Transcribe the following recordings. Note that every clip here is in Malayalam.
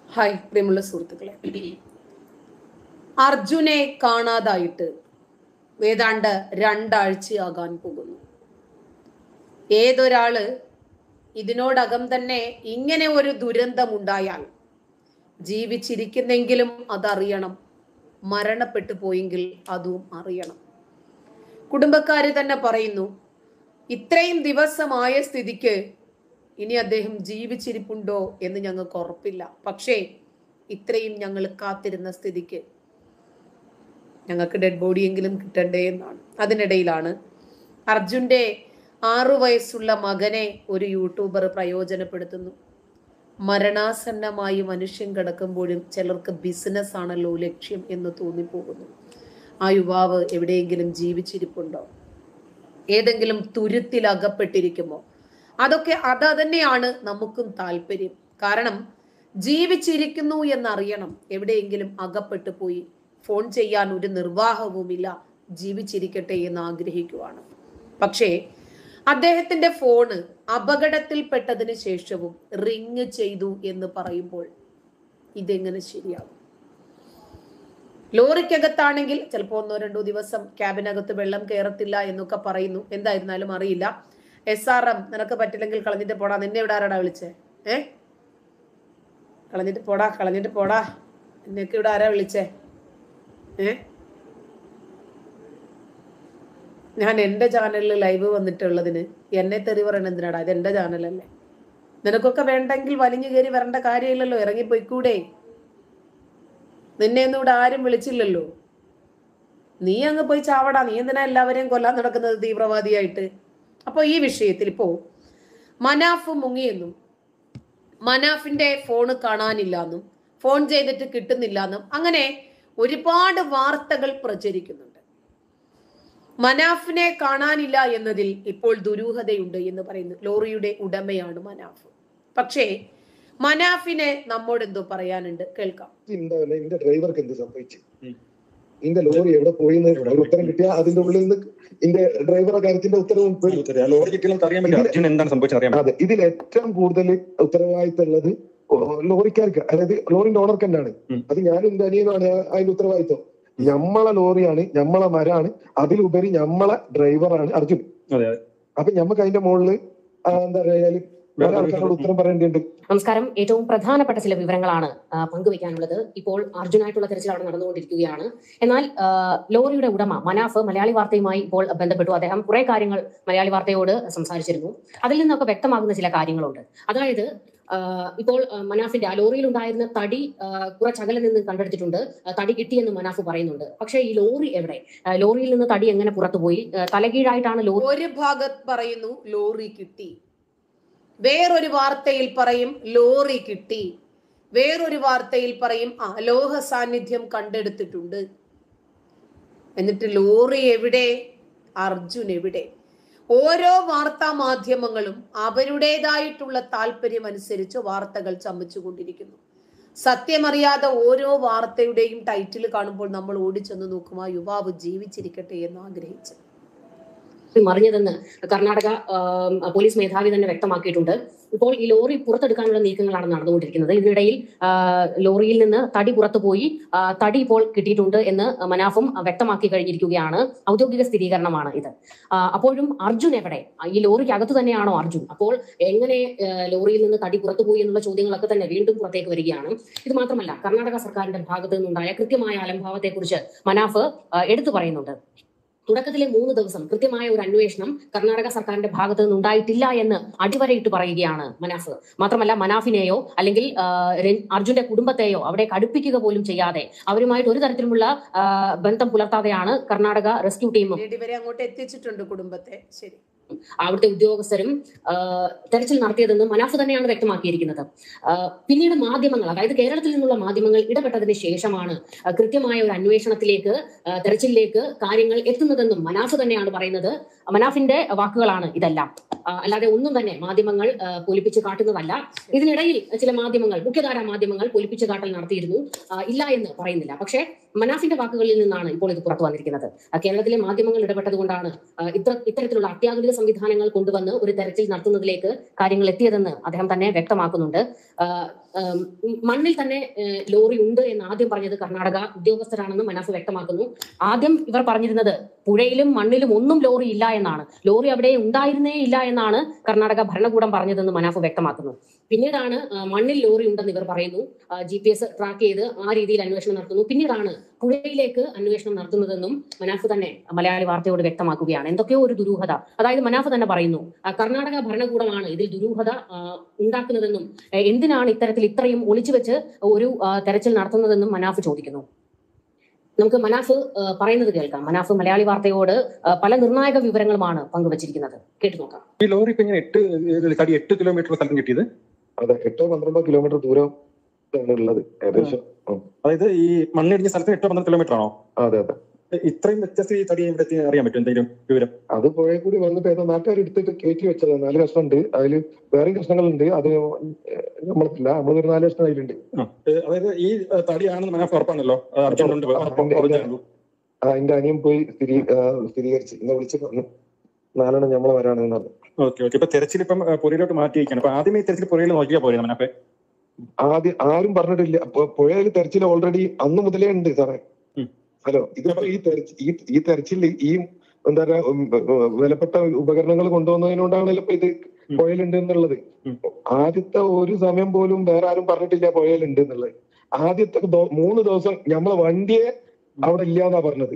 ഹായ് പ്രിയമുള്ള സുഹൃത്തുക്കളെ അർജുനെ കാണാതായിട്ട് ഏതാണ്ട് രണ്ടാഴ്ചയാകാൻ പോകുന്നു ഏതൊരാള് ഇതിനോടകം തന്നെ ഇങ്ങനെ ഒരു ദുരന്തമുണ്ടായാൽ ജീവിച്ചിരിക്കുന്നെങ്കിലും അതറിയണം മരണപ്പെട്ടു പോയെങ്കിൽ അതും അറിയണം കുടുംബക്കാര് തന്നെ പറയുന്നു ഇത്രയും ദിവസമായ സ്ഥിതിക്ക് ഇനി അദ്ദേഹം ജീവിച്ചിരിപ്പുണ്ടോ എന്ന് ഞങ്ങൾക്ക് ഉറപ്പില്ല പക്ഷേ ഇത്രയും ഞങ്ങൾ കാത്തിരുന്ന സ്ഥിതിക്ക് ഞങ്ങൾക്ക് ഡെഡ് ബോഡിയെങ്കിലും കിട്ടണ്ടേ എന്നാണ് അതിനിടയിലാണ് അർജുന്റെ ആറു വയസ്സുള്ള മകനെ ഒരു യൂട്യൂബർ പ്രയോജനപ്പെടുത്തുന്നു മരണാസന്നമായി മനുഷ്യൻ കിടക്കുമ്പോഴും ചിലർക്ക് ബിസിനസ് ആണല്ലോ ലക്ഷ്യം എന്ന് തോന്നിപ്പോകുന്നു ആ യുവാവ് എവിടെയെങ്കിലും ജീവിച്ചിരിപ്പുണ്ടോ ഏതെങ്കിലും തുരുത്തിൽ അകപ്പെട്ടിരിക്കുമോ അതൊക്കെ അത് തന്നെയാണ് നമുക്കും താല്പര്യം കാരണം ജീവിച്ചിരിക്കുന്നു എന്നറിയണം എവിടെയെങ്കിലും അകപ്പെട്ടു പോയി ഫോൺ ചെയ്യാൻ ഒരു നിർവാഹവുമില്ല ജീവിച്ചിരിക്കട്ടെ എന്ന് ആഗ്രഹിക്കുവാണ് പക്ഷേ അദ്ദേഹത്തിന്റെ ഫോണ് അപകടത്തിൽപ്പെട്ടതിന് ശേഷവും റിങ് ചെയ്തു എന്ന് പറയുമ്പോൾ ഇതെങ്ങനെ ശരിയാകും ലോറിക്കകത്താണെങ്കിൽ ചിലപ്പോൾ ഒന്നോ രണ്ടോ ദിവസം ക്യാബിനകത്ത് വെള്ളം കയറത്തില്ല എന്നൊക്കെ പറയുന്നു എന്തായിരുന്നാലും അറിയില്ല എസ് ആർ എം നിനക്ക് പറ്റില്ലെങ്കിൽ കളഞ്ഞിട്ട് പോടാ നിന്നെ ഇവിടെ ആരാടാ വിളിച്ചേ ഏ കളഞ്ഞിട്ട് പോടാ കളഞ്ഞിട്ട് പോടാ നിനക്ക് ഇവിടെ ആരാ വിളിച്ചേ ഏ ഞാൻ എൻ്റെ ചാനലിൽ ലൈവ് വന്നിട്ടുള്ളതിന് എന്നെ തെറി പറയണ എന്തിനാടാ ഇത് എൻ്റെ ചാനലല്ലേ നിനക്കൊക്കെ വേണ്ടെങ്കിൽ വലിഞ്ഞു കയറി വരേണ്ട കാര്യമില്ലല്ലോ ഇറങ്ങി പോയിക്കൂടെ നിന്നെ ഒന്നും ഇവിടെ ആരും വിളിച്ചില്ലല്ലോ നീ അങ്ങ് പോയി ചാവടാ നീ എന്തിനാ എല്ലാവരെയും കൊല്ലാൻ നടക്കുന്നത് തീവ്രവാദിയായിട്ട് അപ്പോൾ ഈ വിഷയത്തിൽ ഇപ്പോ മനാഫ് മുങ്ങിയെന്നും മനാഫിന്റെ ഫോണ് കാണാനില്ല എന്നും ഫോൺ ചെയ്തിട്ട് കിട്ടുന്നില്ല എന്നും അങ്ങനെ ഒരുപാട് വാർത്തകൾ പ്രചരിക്കുന്നുണ്ട് മനാഫിനെ കാണാനില്ല എന്നതിൽ ഇപ്പോൾ ദുരൂഹതയുണ്ട് എന്ന് പറയുന്നു ലോറിയുടെ ഉടമയാണ് മനാഫ് പക്ഷേ മനാഫിനെ നമ്മോട് എന്തോ പറയാനുണ്ട് കേൾക്കാം ഉണ്ടാവില്ല എന്റെ ഡ്രൈവർക്ക് എന്ത് സംഭവിച്ചു ഇന്റെ ലോറി എവിടെ പോയി എന്ന് ഒരു ഉത്തരം കിട്ടിയാൽ അതിന്റെ ഉള്ളിൽ നിന്ന് ഇന്റെ ഡ്രൈവറുടെ കാര്യത്തിന്റെ ഉത്തരവും വരും. ലോറിക്ക് അറിയാൻ പറ്റില്ല അർജുൻ എന്താണ് സംഭവിച്ചത് അറിയാൻ അതെ ഇതിൽ ഏറ്റവും കൂടുതൽ ഉത്തരവാദിത്തം ഉള്ളത് ലോറിക്കാർക്ക് അതായത് ലോറിന്റെ ഓണർക്ക് തന്നെയാണ് ഉം. അത് ഞാനും എന്റെ അനിയനുമാണ് ആ- അതിന്റെ ഉത്തരവാദിത്തം ഞമ്മളെ ലോറിയാണ് ഞമ്മളെ മരാണ് അതിലുപരി ഞമ്മളെ ഡ്രൈവറാണ് അർജുൻ അതെ അതെ അപ്പൊ ഞമ്മക്ക് അതിന്റെ മുകളില് ആ, എന്താ പറയാ വേറെ ആൾക്കാരോട് ഉത്തരം പറയേണ്ടതുണ്ട് നമസ്കാരം ഏറ്റവും പ്രധാനപ്പെട്ട ചില വിവരങ്ങളാണ് ആ, പങ്കുവയ്ക്കാനുള്ളത് ഇപ്പോൾ അർജുനായിട്ടുള്ള തെരച്ചിൽ അവിടെ നടന്നുകൊണ്ടിരിക്കുകയാണ് എന്നാൽ ആ, ലോറിയുടെ ഉടമ മനാഫ് മലയാളി വാർത്തയുമായി ഇപ്പോൾ ബന്ധപ്പെട്ടു അദ്ദേഹം കുറെ കാര്യങ്ങൾ മലയാളി വാർത്തയോട് സംസാരിച്ചിരുന്നു അതിൽ നിന്നൊക്കെ വ്യക്തമാകുന്ന ചില കാര്യങ്ങളുണ്ട് അതായത് ആ, ഇപ്പോൾ ആ, മനാഫിന്റെ ആ ലോറിയിൽ ഉണ്ടായിരുന്ന തടി ആ, കുറച്ചകലെ നിന്ന് കണ്ടെടുത്തിട്ടുണ്ട് ആ, തടി കിട്ടിയെന്ന് മനാഫ് പറയുന്നുണ്ട് പക്ഷേ ഈ ലോറി എവിടെ ആ, ലോറിയിൽ നിന്ന് തടി എങ്ങനെ പുറത്തുപോയി ആ, തലകീഴായിട്ടാണ് ലോറി ഒരു ഭാഗത്ത് പറയുന്നു ലോറി കിട്ടി വേറൊരു വാർത്തയിൽ പറയും ലോറി കിട്ടി വേറൊരു വാർത്തയിൽ പറയും ആ ലോഹ സാന്നിധ്യം കണ്ടെടുത്തിട്ടുണ്ട് എന്നിട്ട് ലോറി എവിടെ അർജുൻ എവിടെ ഓരോ വാർത്താ മാധ്യമങ്ങളും അവരുടേതായിട്ടുള്ള താല്പര്യം അനുസരിച്ച് വാർത്തകൾ ചമച്ചുകൊണ്ടിരിക്കുന്നു സത്യമറിയാതെ ഓരോ വാർത്തയുടെയും ടൈറ്റിൽ കാണുമ്പോൾ നമ്മൾ ഓടിച്ചെന്ന് നോക്കും ആ യുവാവ് ജീവിച്ചിരിക്കട്ടെ എന്ന് ആഗ്രഹിച്ചു മറിഞ്ഞതെന്ന് കർണാടക ആം, പോലീസ് മേധാവി തന്നെ വ്യക്തമാക്കിയിട്ടുണ്ട് ഇപ്പോൾ ഈ ലോറി പുറത്തെടുക്കാനുള്ള നീക്കങ്ങളാണ് നടന്നുകൊണ്ടിരിക്കുന്നത് ഇതിനിടയിൽ ആ, ലോറിയിൽ നിന്ന് തടി പുറത്തുപോയി ആ, തടി ഇപ്പോൾ കിട്ടിയിട്ടുണ്ട് എന്ന് മനാഫും വ്യക്തമാക്കി കഴിഞ്ഞിരിക്കുകയാണ് ഔദ്യോഗിക സ്ഥിരീകരണമാണ് ഇത് ആ, അപ്പോഴും അർജുൻ എവിടെ ആ, ഈ ലോറിക്ക് അകത്ത് തന്നെയാണോ അർജുൻ അപ്പോൾ എങ്ങനെ ആ, ലോറിയിൽ നിന്ന് തടി പുറത്തുപോയി എന്നുള്ള ചോദ്യങ്ങളൊക്കെ തന്നെ വീണ്ടും പുറത്തേക്ക് വരികയാണ് ഇത് മാത്രമല്ല കർണാടക സർക്കാരിന്റെ ഭാഗത്തു നിന്നുണ്ടായ കൃത്യമായ അലംഭാവത്തെക്കുറിച്ച് മനാഫ് ആ, എടുത്തു പറയുന്നുണ്ട് തുടക്കത്തിലെ മൂന്ന് ദിവസം കൃത്യമായ ഒരു അന്വേഷണം കർണാടക സർക്കാരിന്റെ ഭാഗത്ത് നിന്ന് ഉണ്ടായിട്ടില്ല എന്ന് അടിവരയിട്ട് പറയുകയാണ് മനാഫ് മാത്രമല്ല മനാഫിനെയോ അല്ലെങ്കിൽ ആ, രൻ- അർജുന്റെ കുടുംബത്തെയോ അവിടെ അടുപ്പിക്കുക പോലും ചെയ്യാതെ അവരുമായിട്ട് ഒരു തരത്തിലുമുള്ള ആ, ബന്ധം പുലർത്താതെയാണ് കർണാടക റെസ്ക്യൂ ടീമും പിന്നീട് ഇവരെ അങ്ങോട്ട് എത്തിച്ചിട്ടുണ്ട് കുടുംബത്തെ ശരി അവിടുത്തെ ഉദ്യോഗസ്ഥരും ആ, തെരച്ചിൽ നടത്തിയതെന്ന് മനാഫ് തന്നെയാണ് വ്യക്തമാക്കിയിരിക്കുന്നത് ആ, പിന്നീട് മാധ്യമങ്ങൾ അതായത് കേരളത്തിൽ നിന്നുള്ള മാധ്യമങ്ങൾ ഇടപെട്ടതിന് ശേഷമാണ് ആ, കൃത്യമായ ഒരു അന്വേഷണത്തിലേക്ക് ആ, തെരച്ചിലിലേക്ക് കാര്യങ്ങൾ എത്തുന്നതെന്നും മനാഫ് തന്നെയാണ് പറയുന്നത് മനാഫിന്റെ വാക്കുകളാണ് ഇതെല്ലാം ആ, അല്ലാതെ ഒന്നും തന്നെ മാധ്യമങ്ങൾ ആ, പൊലിപ്പിച്ച് കാട്ടുന്നതല്ല ഇതിനിടയിൽ ചില മാധ്യമങ്ങൾ മുഖ്യധാരാ മാധ്യമങ്ങൾ പൊലിപ്പിച്ച് കാട്ടൽ നടത്തിയിരുന്നു ആ, ഇല്ല എന്ന് പറയുന്നില്ല പക്ഷേ മനാഫിന്റെ വാക്കുകളിൽ നിന്നാണ് ഇപ്പോൾ ഇത് പുറത്തു വന്നിരിക്കുന്നത് ആ, കേരളത്തിലെ മാധ്യമങ്ങൾ ഇടപെട്ടതുകൊണ്ടാണ് ആ, ഇത്ര ഇത്തരത്തിലുള്ള അത്യാധുനിക സംവിധാനങ്ങൾ കൊണ്ടുവന്ന് ഒരു തെരച്ചിൽ നടത്തുന്നതിലേക്ക് കാര്യങ്ങൾ എത്തിയതെന്ന് അദ്ദേഹം തന്നെ വ്യക്തമാക്കുന്നുണ്ട് ആ, ആം, മണ്ണിൽ തന്നെ ഏഹ്, ലോറി ഉണ്ട് എന്ന് ആദ്യം പറഞ്ഞത് കർണാടക ഉദ്യോഗസ്ഥരാണെന്ന് മനാഫ് വ്യക്തമാക്കുന്നു ആദ്യം ഇവർ പറഞ്ഞിരുന്നത് പുഴയിലും മണ്ണിലും ഒന്നും ലോറി ഇല്ല എന്നാണ് ലോറി അവിടെ ഉണ്ടായിരുന്നേ ഇല്ല എന്നാണ് കർണാടക ഭരണകൂടം പറഞ്ഞതെന്ന് മനാഫ് വ്യക്തമാക്കുന്നു പിന്നീടാണ് ആ, മണ്ണിൽ ലോറി ഉണ്ടെന്ന് ഇവർ പറയുന്നു ജി പി എസ് ട്രാക്ക് ചെയ്ത് ആ രീതിയിൽ അന്വേഷണം നടത്തുന്നു പിന്നീടാണ് പുഴയിലേക്ക് അന്വേഷണം നടത്തുന്നതെന്നും മനാഫ് തന്നെ മലയാളി വാർത്തയോട് വ്യക്തമാക്കുകയാണ് എന്തൊക്കെയോ ഒരു ദുരൂഹത അതായത് മനാഫ് തന്നെ പറയുന്നു ആ, കർണാടക ഭരണകൂടമാണ് ഇതിൽ ദുരൂഹത ആ, ഉണ്ടാക്കുന്നതെന്നും ഏ, എന്തിനാണ് ഇത്തരത്തിൽ ഇത്രയും ഒളിച്ചു വെച്ച് ഒരു ആ, തെരച്ചിൽ നടത്തുന്നതെന്നും മനാഫ് ചോദിക്കുന്നു നമുക്ക് മനാഫ് ആ, പറയുന്നത് കേൾക്കാം മനാഫ് മലയാളി വാർത്തയോട് ആ, പല നിർണായക വിവരങ്ങളുമാണ് പങ്കുവച്ചിരിക്കുന്നത് കേട്ടു നോക്കാം ഈ ലോറി ഇപ്പൊ ഇങ്ങനെ എട്ട് ഏഹ് തടി എട്ട് കിലോമീറ്റർ സ്ഥലം കിട്ടിയത് അതെ എട്ടോ പന്ത്രണ്ടോ കിലോമീറ്റർ ദൂരം ആണ് ഉള്ളത് ഏകദേശം ഉം. അതായത് ഈ മണ്ണിടിഞ്ഞ സ്ഥലത്തിന് എട്ടോ പന്ത്രണ്ട് കിലോമീറ്റർ ആണോ അതെ അതെ ഇത്രയും വ്യത്യസ്ത ഈ തടി ഇവിടെ എത്തി അറിയാൻ പറ്റും എന്തെങ്കിലും വിവരം അത് പുഴ കൂടി വന്നിട്ട് ഏതോ നാട്ടുകാർ എടുത്തിട്ട് കയറ്റി വെച്ചതാണ് നാല് കഷ്ണം ഉണ്ട് അതിൽ വേറെയും കഷ്ണങ്ങളുണ്ട് അത് നമ്മൾക്കില്ല നമ്മൾ ഒരു നാല് കഷ്ണം അതിലുണ്ട് ആ. ഏഹ് അതായത് ഈ ഏഹ് തടിയാണെന്ന് മനസ്സിൽ ഉറപ്പാണല്ലോ അത് അർജുനുണ്ട് ഉറപ്പ് ഉറപ്പാണ്. ആ എന്റെ അനിയൻ പോയി സ്ഥിരീ ആ, സ്ഥിരീകരിച്ച് ഇന്ന് വിളിച്ച് പറഞ്ഞു നാലെണ്ണം ഞമ്മളെ വരാണെന്ന് പറഞ്ഞു ഓക്കെ ഓക്കെ ഇപ്പൊ തെരച്ചിൽ ഇപ്പം ഏഹ് പുരയിലോട്ട് മാറ്റിയിരിക്കുകയാണ് അപ്പൊ ആദ്യമേ ഈ തെരച്ചിൽ പുരയിൽ നോക്കിയാ പോരെ മനപ്പെ ആദ്യം ആരും പറഞ്ഞിട്ടില്ല പു- പുഴയിൽ തെരച്ചിൽ ഓൾറെഡി അന്ന് മുതലേ ഉണ്ട് സാറേ ഉം. ഹലോ ഇതിപ്പോ ഈ തെരച്ചിൽ ഈ ഈ തെരച്ചിൽ ഈ എന്താ പറയാ ഉം, ഉം, വിലപ്പെട്ട ഉപകരണങ്ങൾ കൊണ്ടുവന്നതിനോണ്ടാണല്ലോ ഇപ്പൊ ഇത് ഉം. പുഴയിലുണ്ട് എന്നുള്ളത് ഉം. ആദ്യത്തെ ഒരു സമയം പോലും വേറെ ആരും പറഞ്ഞിട്ടില്ല പുഴയിലുണ്ട് എന്നുള്ളത് ആദ്യത്തെ ദോ- മൂന്ന് ദിവസം നമ്മളെ വണ്ടിയെ അവിടെ ഇല്ലാന്നാ പറഞ്ഞത്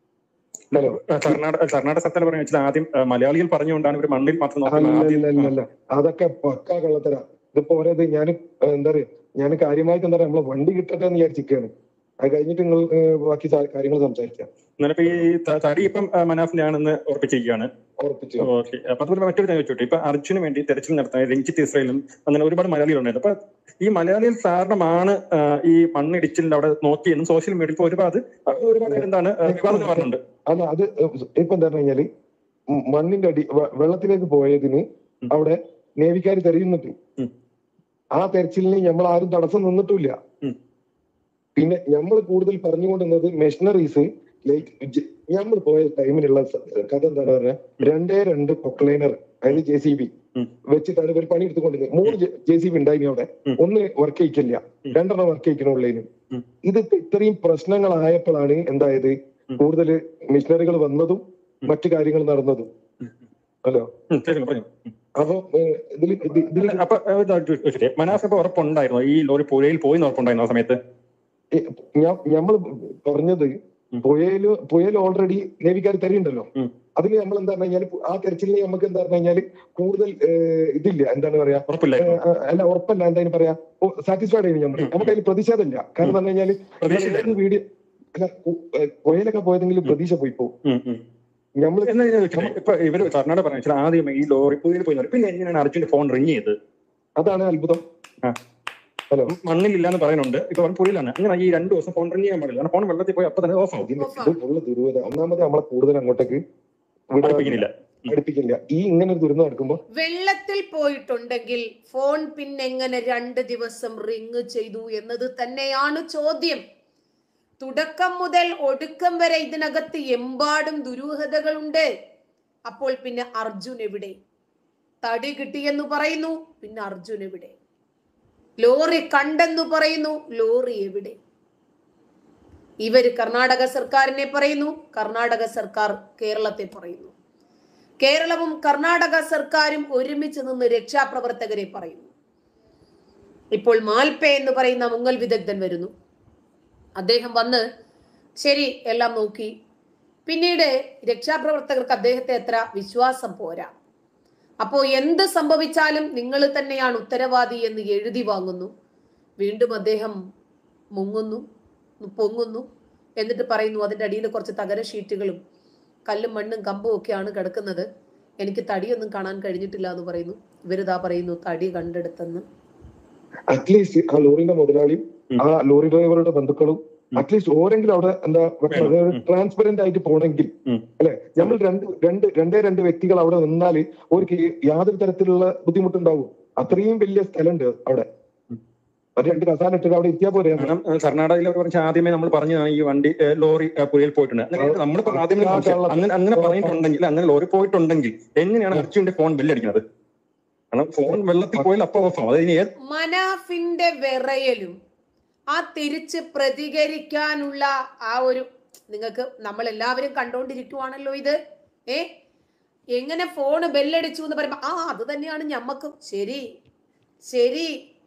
ഹലോ കർണാടക കർണാടക സർക്കാർ പറഞ്ഞു വെച്ചാൽ ആദ്യം ഏഹ് മലയാളികൾ പറഞ്ഞുകൊണ്ടാണ് ഇവർ മണ്ണിൽ മാത്രം നോക്കുന്നത് ആദ്യം അല്ലല്ല അതൊക്കെ പക്കാ കള്ളത്തരാ ഇതിപ്പോ ഓരോ ഞാൻ എന്താ പറയാ ഞാൻ കാര്യമായിട്ട് എന്താ പറയാ നമ്മളെ വണ്ടി കിട്ടട്ടെ എന്ന് വിചാരിച്ചിരിക്കുകയാണ് അത് കഴിഞ്ഞിട്ട് നിങ്ങൾ ഏഹ്, ബാക്കി സാ- കാര്യങ്ങൾ സംസാരിക്കാം എന്നാലും ഇപ്പൊ ഈ ത- തടി ഇപ്പം ഏഹ് മനാഫിന്റെ ആണെന്ന് ഉറപ്പിച്ചിരിക്കുകയാണ് ഉറപ്പിച്ചു ഓക്കെ അപ്പൊ അതുപോലെ മറ്റൊരു കാര്യം ചോദിച്ചോട്ടെ ഇപ്പൊ അർജുന് വേണ്ടി തെരച്ചിൽ നടത്താൻ രഞ്ജിത്ത് ഇസ്രയേലും അങ്ങനെ ഒരുപാട് മലയാളികളുണ്ടായിരുന്നു അപ്പൊ ഈ മലയാളികൾ കാരണമാണ് ആ, ഈ മണ്ണിടിച്ചിലിന്റെ അവിടെ നോക്കിയെന്നും സോഷ്യൽ മീഡിയയിൽ ഇപ്പൊ ഒരുപാട് ഒരുപാട് പേര് എന്താണ് ആ, വിവാദങ്ങൾ പറഞ്ഞിട്ടുണ്ട് അല്ല അത് ഇപ്പൊ എന്താ കഴിഞ്ഞാല് ഉം മണ്ണിന്റെ അടി വെ- വെള്ളത്തിലേക്ക് പോയതിന് ഉം. അവിടെ നേവിക്കാർ തെരയുന്നുണ്ട് ഉം. ആ തെരച്ചിലിന് നമ്മൾ ആരും തടസ്സം നിന്നിട്ടില്ല ഉം. പിന്നെ നമ്മൾ കൂടുതൽ പറഞ്ഞുകൊണ്ടിരുന്നത് മെഷീനറീസ് ലൈറ്റ് നമ്മൾ പോയ ടൈമിലുള്ള സ- കഥ എന്താണ് പറഞ്ഞാൽ രണ്ടേ രണ്ട് പൊക്ലൈനർ അതായത് ജെ സി ബി ഉം. വെച്ചിട്ടാണ് ഇവർ പണി എടുത്തുകൊണ്ടിരുന്നത് മൂന്ന് ജെ സി ബി ഉണ്ടായിരുന്നു അവിടെ ഉം. ഒന്ന് വർക്ക് ചെയ്യിക്കില്ല ഉം. രണ്ടെണ്ണം വർക്ക് ചെയ്യിക്കണുള്ളതിനും ഉം. ഇത് ഇത്രയും പ്രശ്നങ്ങളായപ്പോഴാണ് എന്തായത് ഉം. കൂടുതൽ മിഷനറികൾ വന്നതും ഉം. മറ്റു കാര്യങ്ങൾ നടന്നതും ഹലോ ഉം, ശരി, പറഞ്ഞു ഉം. അപ്പൊ ഏഹ്, ഇതില് ഇത് ഇതില് അല്ല, അപ്പൊ ഏഹ്, ഇത് ചോദിച്ചോട്ടെ മനാഫ് ഇപ്പൊ ഉറപ്പുണ്ടായിരുന്നു ഈ ലോറി പുഴയിൽ പോയി എന്ന് ഉറപ്പുണ്ടായിരുന്നു ആ സമയത്ത് ഞാൻ നമ്മൾ പറഞ്ഞത് ഉം. പുഴയില് പുഴയിൽ ഓൾറെഡി നേവിക്കാർ തരുന്നുണ്ടല്ലോ ഉം. അതിന് നമ്മൾ എന്താ പറഞ്ഞു കഴിഞ്ഞാൽ ആ തെരച്ചിലിന് നമുക്ക് എന്താ പറഞ്ഞു കഴിഞ്ഞാൽ കൂടുതൽ ഏഹ്, ഇതില്ല എന്താണ് പറയാ ഉറപ്പില്ലായിരുന്നു ഏഹ്, അല്ല ഉറപ്പല്ല എന്താ അതിന് പറയാ സാറ്റിസ്ഫൈഡ് ആയിരുന്നു നമ്മൾ ഉം. നമുക്ക് അതിൽ പ്രതിഷേധമില്ല കാരണം എന്താ കഴിഞ്ഞാല് പ്രതീക്ഷയില്ലായിരുന്നു. വീഡിയോ അല്ല കു- ഏഹ്, പുഴയിലൊക്കെ പോയതെങ്കിലും പ്രതീക്ഷ പോയി പോകും ഉം, ഉം. നമ്മൾ എന്നാ ഞാൻ ചോദിച്ചോട്ടെ ഇപ്പൊ ഇവര് കർണാടക പറഞ്ഞു വെച്ചാൽ ആദ്യം ഈ ലോറി പുഴയിൽ പോയി എന്ന് പറയും. പിന്നെ എങ്ങനെയാണ് അർജുന്റെ ഫോൺ റിങ് ചെയ്തത് അതാണ് അത്ഭുതം ആ. ഹലോ മണ്ണിലില്ല എന്ന് പറയുന്നുണ്ട് ഇപ്പൊ അവൻ പുഴയിലാണ് അങ്ങനെ ഈ രണ്ടു ദിവസം ഫോൺ റിങ് ചെയ്യാൻ പാടില്ല കാരണം ഫോൺ വെള്ളത്തിൽ പോയി അപ്പൊ തന്നെ ഓഫ് ആവും ഇതിന് ഇത് ഫുള്ള് ദുരൂഹത ഒന്നാമത് നമ്മളെ കൂടുതൽ അങ്ങോട്ടേക്ക് വിടാൻ പഠിപ്പിക്കുന്നില്ല പഠിപ്പിക്കില്ല ഈ ഇങ്ങനെ ഒരു ദുരന്തം നടക്കുമ്പോ വെള്ളത്തിൽ പോയിട്ടുണ്ടെങ്കിൽ ഫോൺ പിന്നെ എങ്ങനെ രണ്ട് ദിവസം റിങ് ചെയ്തു എന്നത് തന്നെയാണ് ചോദ്യം തുടക്കം മുതൽ ഒടുക്കം വരെ ഇതിനകത്ത് എമ്പാടും ദുരൂഹതകളുണ്ട് അപ്പോൾ പിന്നെ അർജുൻ എവിടെ തടി കിട്ടിയെന്ന് പറയുന്നു പിന്നെ അർജുൻ എവിടെ ലോറി കണ്ടെന്ന് പറയുന്നു ലോറി എവിടെ ഇവര് കർണാടക സർക്കാരിനെ പറയുന്നു കർണാടക സർക്കാർ കേരളത്തെ പറയുന്നു കേരളവും കർണാടക സർക്കാരും ഒരുമിച്ച് നിന്ന് രക്ഷാപ്രവർത്തകരെ പറയുന്നു ഇപ്പോൾ മാൽപേ എന്ന് പറയുന്ന മുങ്ങൽ വിദഗ്ധൻ വരുന്നു അദ്ദേഹം വന്ന് ശരി എല്ലാം നോക്കി പിന്നീട് രക്ഷാപ്രവർത്തകർക്ക് അദ്ദേഹത്തെ എത്ര വിശ്വാസം പോരാ അപ്പോ എന്ത് സംഭവിച്ചാലും നിങ്ങൾ തന്നെയാണ് ഉത്തരവാദി എന്ന് എഴുതി വാങ്ങുന്നു വീണ്ടും അദ്ദേഹം മുങ്ങുന്നു പൊങ്ങുന്നു എന്നിട്ട് പറയുന്നു അതിന്റെ അടിയിൽ കുറച്ച് തകര ഷീറ്റുകളും കല്ലും മണ്ണും കമ്പും ഒക്കെയാണ് കിടക്കുന്നത് എനിക്ക് തടിയൊന്നും കാണാൻ കഴിഞ്ഞിട്ടില്ല എന്ന് പറയുന്നു ഇവരിതാ പറയുന്നു തടി കണ്ടെടുത്തെന്ന് അറ്റ്ലീസ്റ്റ് ആ ലോറിന്റെ മുതലാളിയും ഉം. ആ ലോറി ഡ്രൈവറുടെ ബന്ധുക്കളും ഉം. അറ്റ്ലീസ്റ്റ് ഓരെങ്കിലും അവിടെ എന്താ വേണം. ഉം. ട്രാൻസ്പെറന്റ് ആയിട്ട് പോണെങ്കിൽ ഉം. അല്ലെ നമ്മൾ രണ്ട് രണ്ട് രണ്ടേ രണ്ട് വ്യക്തികൾ അവിടെ നിന്നാല് അവർക്ക് യാതൊരു തരത്തിലുള്ള ബുദ്ധിമുട്ടുണ്ടാവും അത്രയും വലിയ സ്ഥലമുണ്ട് അവിടെ ഉം. ഒരു രണ്ട് കസാല ഇട്ടിട്ട് അവിടെ എത്തിയാ പോരെ കാരണം ഏഹ്, കർണാടകയിൽ അവർ പറഞ്ഞ ആദ്യമേ നമ്മൾ പറഞ്ഞതാണ് ഈ വണ്ടി ഏഹ്, ലോറി ഏഹ്, പുഴയിൽ പോയിട്ടുണ്ട് അങ്ങനെ നമ്മളിപ്പോ ആദ്യമേ സംശയം. അങ്ങനെ അങ്ങനെ പറഞ്ഞിട്ടുണ്ടെങ്കിൽ അങ്ങനെ ലോറി പോയിട്ടുണ്ടെങ്കിൽ എങ്ങനെയാണ് അർജുന്റെ ഫോൺ ബില്ലടിക്കുന്നത് കാരണം ഫോൺ വെള്ളത്തിൽ പോയാൽ അപ്പൊ ഓഫ് ആവും അത് ഇനി ഏത് മനാഫിന്റെ വിറയലും ആ തിരിച്ച് പ്രതികരിക്കാനുള്ള ആ ഒരു നിങ്ങൾക്ക് നമ്മൾ എല്ലാവരും കണ്ടോണ്ടിരിക്കുവാണല്ലോ ഇത് ഏ എങ്ങനെ ഫോണ് ബെല്ലടിച്ചു എന്ന് പറയുമ്പോ ആ അത് തന്നെയാണ് ഞമ്മക്കും ശരി ശരി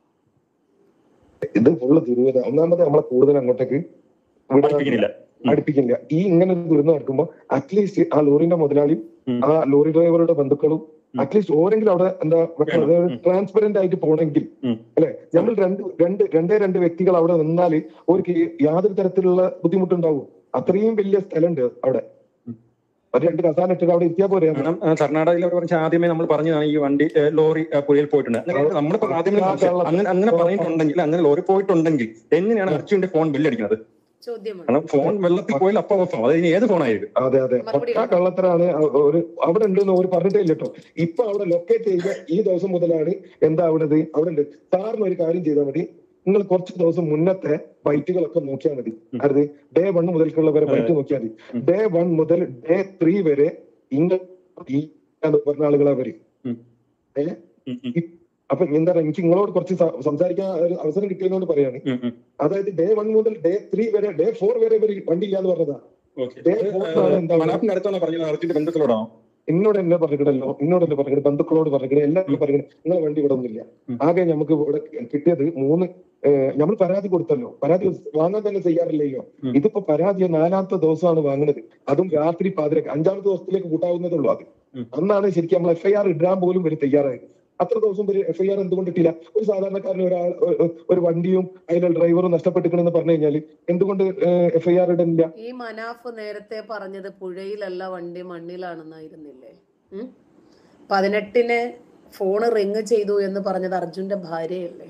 ഇത് ഫുള്ള് ദുരൂഹത ഒന്നാമത് നമ്മളെ കൂടുതൽ അങ്ങോട്ടേക്ക് വിടാൻ പഠിപ്പിക്കുന്നില്ല അടുപ്പിക്കില്ല ഈ ഇങ്ങനെ ഒരു ദുരന്തം നടക്കുമ്പോ അറ്റ്ലീസ്റ്റ് ആ ലോറിന്റെ മുതലാളിയും ഉം. ആ ലോറി ഡ്രൈവറുടെ ബന്ധുക്കളും ഉം. അറ്റ്ലീസ്റ്റ് ഓരെങ്കിലും അവിടെ എന്താ വേണം. ഉം. ട്രാൻസ്പെറന്റ് ആയിട്ട് പോണെങ്കിൽ ഉം. അല്ലെ നമ്മൾ രണ്ട് രണ്ട് രണ്ടേ രണ്ട് വ്യക്തികൾ അവിടെ നിന്നാല് അവർക്ക് യാതൊരു തരത്തിലുള്ള ബുദ്ധിമുട്ടുണ്ടാവും അത്രയും വലിയ സ്ഥലമുണ്ട് അവിടെ ഉം. ഒരു രണ്ട് കസാല ഇട്ടിട്ട് അവിടെ എത്തിയാ പോരെ കാരണം ആ, കർണാടകയിൽ അവർ പറഞ്ഞ ആദ്യമേ നമ്മൾ പറഞ്ഞതാണ് ഈ വണ്ടി ഏ, ലോറി ആ, പുഴയിൽ പോയിട്ടുണ്ട് അങ്ങനെ നമ്മളിപ്പോ ആദ്യമേ സംശയം. അങ്ങനെ അങ്ങനെ പറഞ്ഞിട്ടുണ്ടെങ്കിൽ അങ്ങനെ ലോറി പോയിട്ടുണ്ടെങ്കിൽ എങ്ങനെയാണ് അർജുന്റെ ഫോൺ ബില്ലടിക്കുന്നത് ചോദ്യമാണ് കാരണം ഫോൺ വെള്ളത്തിൽ പോയാൽ അപ്പൊ ഓഫ് ആവും അത് ഇനി ഏത് ഫോണായിരിക്കും അതെ അതെ മറുപടി പക്കാ കള്ളത്തരാണ് അ- ഒരു അവിടെ ഉണ്ടെന്ന് ഒരു പറഞ്ഞിട്ടേ ഇല്ല കേട്ടോ ഇപ്പൊ അവിടെ ലൊക്കേറ്റ് ചെയ്ത ഈ ദിവസം മുതലാണ് എന്താ അവിടെ ഇത് അവിടെ ഉണ്ട് സാറിന് ഒരു കാര്യം ചെയ്താൽ മതി നിങ്ങൾ കുറച്ച് ദിവസം മുന്നത്തെ ബൈറ്റുകളൊക്കെ നോക്കിയാൽ മതി ഉം. അതായത് ഡേ വൺ മുതൽക്കുള്ള വരെ ബൈറ്റ് നോക്കിയാൽ മതി ഉം. ഡേ വൺ മുതൽ ഡേ ത്രീ വരെ ഇങ്ങനെ ഈ എന്ന് പറഞ്ഞ ആളുകളാ വരും ഉം. ഏ ഉം, ഉം, അപ്പൊ എന്താ പറയാ എനിക്ക് നിങ്ങളോട് കുറച്ച് സ- സംസാരിക്കാൻ ഒരു അവസരം കിട്ടിയതുകൊണ്ട് പറയാണ് ഉം, ഉം. അതായത് ഡേ വൺ മുതൽ ഡേ ത്രീ വരെ ഡേ ഫോർ വരെ ഇവര് വണ്ടി ഇല്ലാന്ന് പറഞ്ഞതാ ഓക്കേ. ഡേ അത്, ഫോർ ആ, ആണ് എന്താ മനാഫിന്റെ അടുത്താണ് പറഞ്ഞത് അർജുന്റെ ബന്ധുക്കളോടാണോ എന്നോട് എന്നെ പറഞ്ഞിടല്ലോ എന്നോട് എന്നെ പറഞ്ഞു ബന്ധുക്കളോട് പറഞ്ഞു എല്ലാവരും പറഞ്ഞു നിങ്ങളെ വണ്ടി ഇവിടെ ഒന്നുമില്ല ഉം. ആകെ നമുക്ക് ഇവിടെ കിട്ടിയത് മൂന്ന് നമ്മൾ പരാതി കൊടുത്തല്ലോ പരാതി വാങ്ങാൻ തന്നെ തയ്യാറില്ലല്ലോ ഉം. ഇതിപ്പോ പരാതി നാലാമത്തെ ദിവസമാണ് വാങ്ങുന്നത് അതും രാത്രി പാതിരക്ക് അഞ്ചാമത്തെ ദിവസത്തിലേക്ക് കൂട്ടാവുന്നതുള്ളൂ അത് ഉം. അന്നാണ് ശരിക്കും നമ്മൾ എഫ്ഐആർ ഇടാൻ പോലും ഒരു തയ്യാറായത് അത്ര ദിവസം ഒരു എഫ്ഐആർ എന്തുകൊണ്ട് ഇട്ടില്ല ഒരു സാധാരണക്കാരന് ഒരാൾ ഒരു- ഒരു വണ്ടിയും അതിലെ ഡ്രൈവറും നഷ്ടപ്പെട്ടിക്കണെന്ന് പറഞ്ഞു കഴിഞ്ഞാൽ എന്തുകൊണ്ട് എഫ്ഐആർ ഇടുന്നില്ല ഈ മനാഫ് നേരത്തെ പറഞ്ഞത് പുഴയിലല്ല വണ്ടി മണ്ണിലാണെന്നായിരുന്നില്ലേ ഉം? പതിനെട്ടിന് ഫോണ് റിങ് ചെയ്തു എന്ന് പറഞ്ഞത് അർജുന്റെ ഭാര്യയല്ലേ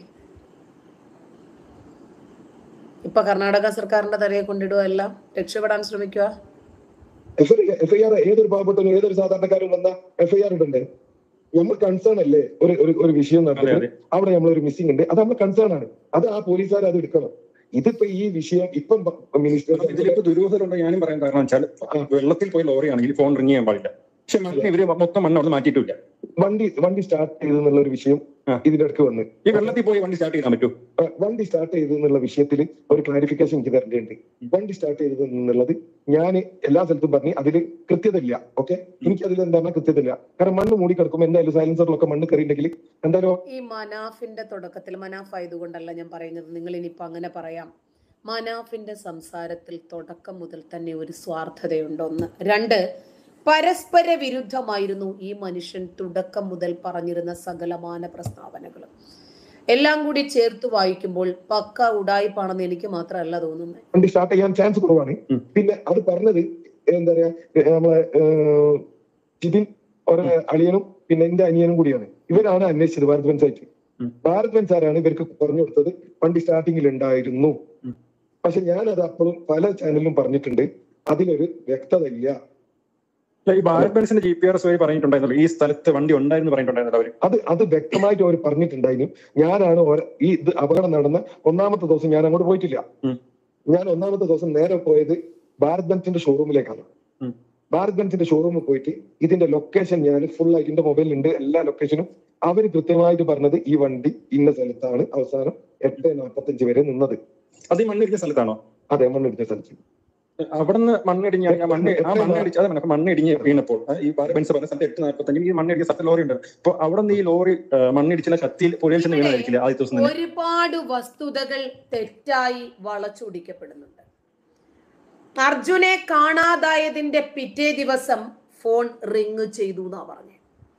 ഇപ്പൊ കർണാടക സർക്കാരിന്റെ തലയെ കൊണ്ടിടുക എല്ലാം രക്ഷപ്പെടാൻ ശ്രമിക്കുക എഫ്ഐആർ ഏതൊരു പാവപ്പെട്ടവനും ഏതൊരു സാധാരണക്കാരും വന്ന എഫ്ഐആർ ഇടണ്ടേ നമ്മൾ കൺസേൺ അല്ലേ ഒരു ഒരു ഒരു വിഷയം അതെ നടക്കുന്നത് അതെ അവിടെ നമ്മൾ ഒരു മിസ്സിംഗ് ഉണ്ട് അത് നമ്മൾ കൺസേൺ ആണ് അത് ആ പോലീസുകാർ അത് എടുക്കണം ഇതിപ്പോ ഈ വിഷയം ഇപ്പം മിനിസ്റ്റർ ഇതിലിപ്പോ ദുരൂഹതയുണ്ട് ഞാനും പറയാൻ കാരണം വെച്ചാൽ വെള്ളത്തിൽ പോയി ലോറിയാണെങ്കിൽ ഫോൺ റിങ് ചെയ്യാൻ പാടില്ല പക്ഷെ മണ്ണ് ഇവര് മൊത്തം മണ്ണ് അവിടെ മാറ്റിയിട്ടില്ല വണ്ടി വണ്ടി സ്റ്റാർട്ട് ചെയ്തു എന്നുള്ള ഒരു വിഷയം ആ. ഇതിന്റെ ഇടയ്ക്ക് വന്ന് ഈ വെള്ളത്തിൽ പോയി വണ്ടി സ്റ്റാർട്ട് ചെയ്യാൻ പറ്റൂ ആ, വണ്ടി സ്റ്റാർട്ട് ചെയ്തു എന്നുള്ള വിഷയത്തിൽ ഒരു ക്ലാരിഫിക്കേഷൻ എനിക്ക് തരേണ്ടതുണ്ട് വണ്ടി സ്റ്റാർട്ട് ചെയ്തത് എന്നുള്ളത് ഞാൻ എല്ലാ സ്ഥലത്തും പറഞ്ഞു അതിൽ കൃത്യത ഇല്ല ഓക്കെ എനിക്ക് അതിൽ എന്താണ് കൃത്യത ഇല്ല കാരണം മണ്ണ് മൂടി കിടക്കുമ്പോൾ എന്തായാലും സൈലൻസറിലൊക്കെ മണ്ണ് കയറിയിട്ടുണ്ടെങ്കിൽ എന്തായാലും ഈ മനാഫിന്റെ തുടക്കത്തിൽ മനാഫ് ആയതുകൊണ്ടല്ല ഞാൻ പറയുന്നത് നിങ്ങൾ ഇനിയിപ്പോ അങ്ങനെ പറയാം മനാഫിന്റെ സംസാരത്തിൽ തുടക്കം മുതൽ തന്നെ ഒരു സ്വാർത്ഥതയുണ്ട് ഒന്ന് രണ്ട് പരസ്പര വിരുദ്ധമായിരുന്നു ഈ മനുഷ്യൻ തുടക്കം മുതൽ പറഞ്ഞിരുന്ന സകലമാന പ്രസ്താവനകൾ എല്ലാം കൂടി ചേർത്ത് വായിക്കുമ്പോൾ പക്ക ഉടായിപ്പാണെന്ന് എനിക്ക് മാത്രമല്ല തോന്നുന്നത് വണ്ടി സ്റ്റാർട്ട് ചെയ്യാൻ ചാൻസ് കുറവാണ് ഉം. പിന്നെ അത് പറഞ്ഞത് എന്താ പറയാ ഏ, നമ്മളെ ഏഹ്, ജിതിൻ ഒരു അളിയനും പിന്നെ എന്റെ അനിയനും കൂടിയാണ് ഇവരാണ് അന്വേഷിച്ചത് ഭാരത് ബെൻസായിട്ട് ഉം. ഭാരത് ബെൻസാരാണ് ഇവർക്ക് പറഞ്ഞു കൊടുത്തത് വണ്ടി സ്റ്റാർട്ടിങ്ങിൽ ഉണ്ടായിരുന്നു ഉം. പക്ഷെ ഞാനത് അപ്പോഴും പല ചാനലിലും പറഞ്ഞിട്ടുണ്ട് അതിലൊരു വ്യക്തത ഇല്ല ഈ ഭാരത് ബെൻസിന്റെ ജി പി ആർ എസ് വഴി പറഞ്ഞിട്ടുണ്ടായിരുന്നല്ലോ ഈ സ്ഥലത്ത് വണ്ടി ഉണ്ടായിരുന്നു പറഞ്ഞിട്ടുണ്ടായിരുന്നല്ലോ അവര് അത് അത് വ്യക്തമായിട്ട് അവർ പറഞ്ഞിട്ടുണ്ടായിരുന്നു ഞാനാണ് ഓര- ഈ ഇത് അപകടം നടന്ന ഒന്നാമത്തെ ദിവസം ഞാൻ അങ്ങോട്ട് പോയിട്ടില്ല ഉം. ഞാൻ ഒന്നാമത്തെ ദിവസം നേരെ പോയത് ഭാരത് ബെൻസിന്റെ ഷോറൂമിലേക്കാണ് ഉം. ഭാരത് ബെൻസിന്റെ ഷോറൂമിൽ പോയിട്ട് ഇതിന്റെ ലൊക്കേഷൻ ഞാൻ ഫുൾ ആയിട്ട് എന്റെ മൊബൈലിൽ ഉണ്ട് എല്ലാ ലൊക്കേഷനും അവര് കൃത്യമായിട്ട് പറഞ്ഞത് ഈ വണ്ടി ഇന്ന സ്ഥലത്താണ് അവസാനം എട്ട് നാൽപ്പത്തഞ്ച് വരെ നിന്നത് അത് ഈ മണ്ണിടിച്ച സ്ഥലത്താണോ അതെ മണ്ണെടുത്ത സ്ഥലത്ത് അവിടുന്ന് മണ്ണിടിഞ്ഞ ആ മണ്ണ് ആ മണ്ണിടിച്ച് അതെ മനസ്സിലായി. മണ്ണിടിഞ്ഞ് വീണപ്പോൾ ആ, ഈ ഭാരത് ബെൻസ് പറഞ്ഞ സ്ഥലത്ത് എട്ട് നാൽപ്പത്തഞ്ചിന് ഈ മണ്ണിടിച്ച സ്ഥലത്ത് ലോറി ഉണ്ട് അപ്പൊ അവിടെ നിന്ന് ഈ ലോറി ആ, മണ്ണിടിച്ചില്ല ശക്തിയിൽ പുഴയിൽ ചെന്ന് വീണായിരിക്കില്ല ആദ്യ ദിവസം തന്നെ ഒരുപാട് വസ്തുതകൾ തെറ്റായി വളച്ചൊടിക്കപ്പെടുന്നുണ്ട് അർജുനെ കാണാതായതിന്റെ പിറ്റേ ദിവസം ഫോൺ റിങ് ചെയ്തു എന്നാ പറഞ്ഞത്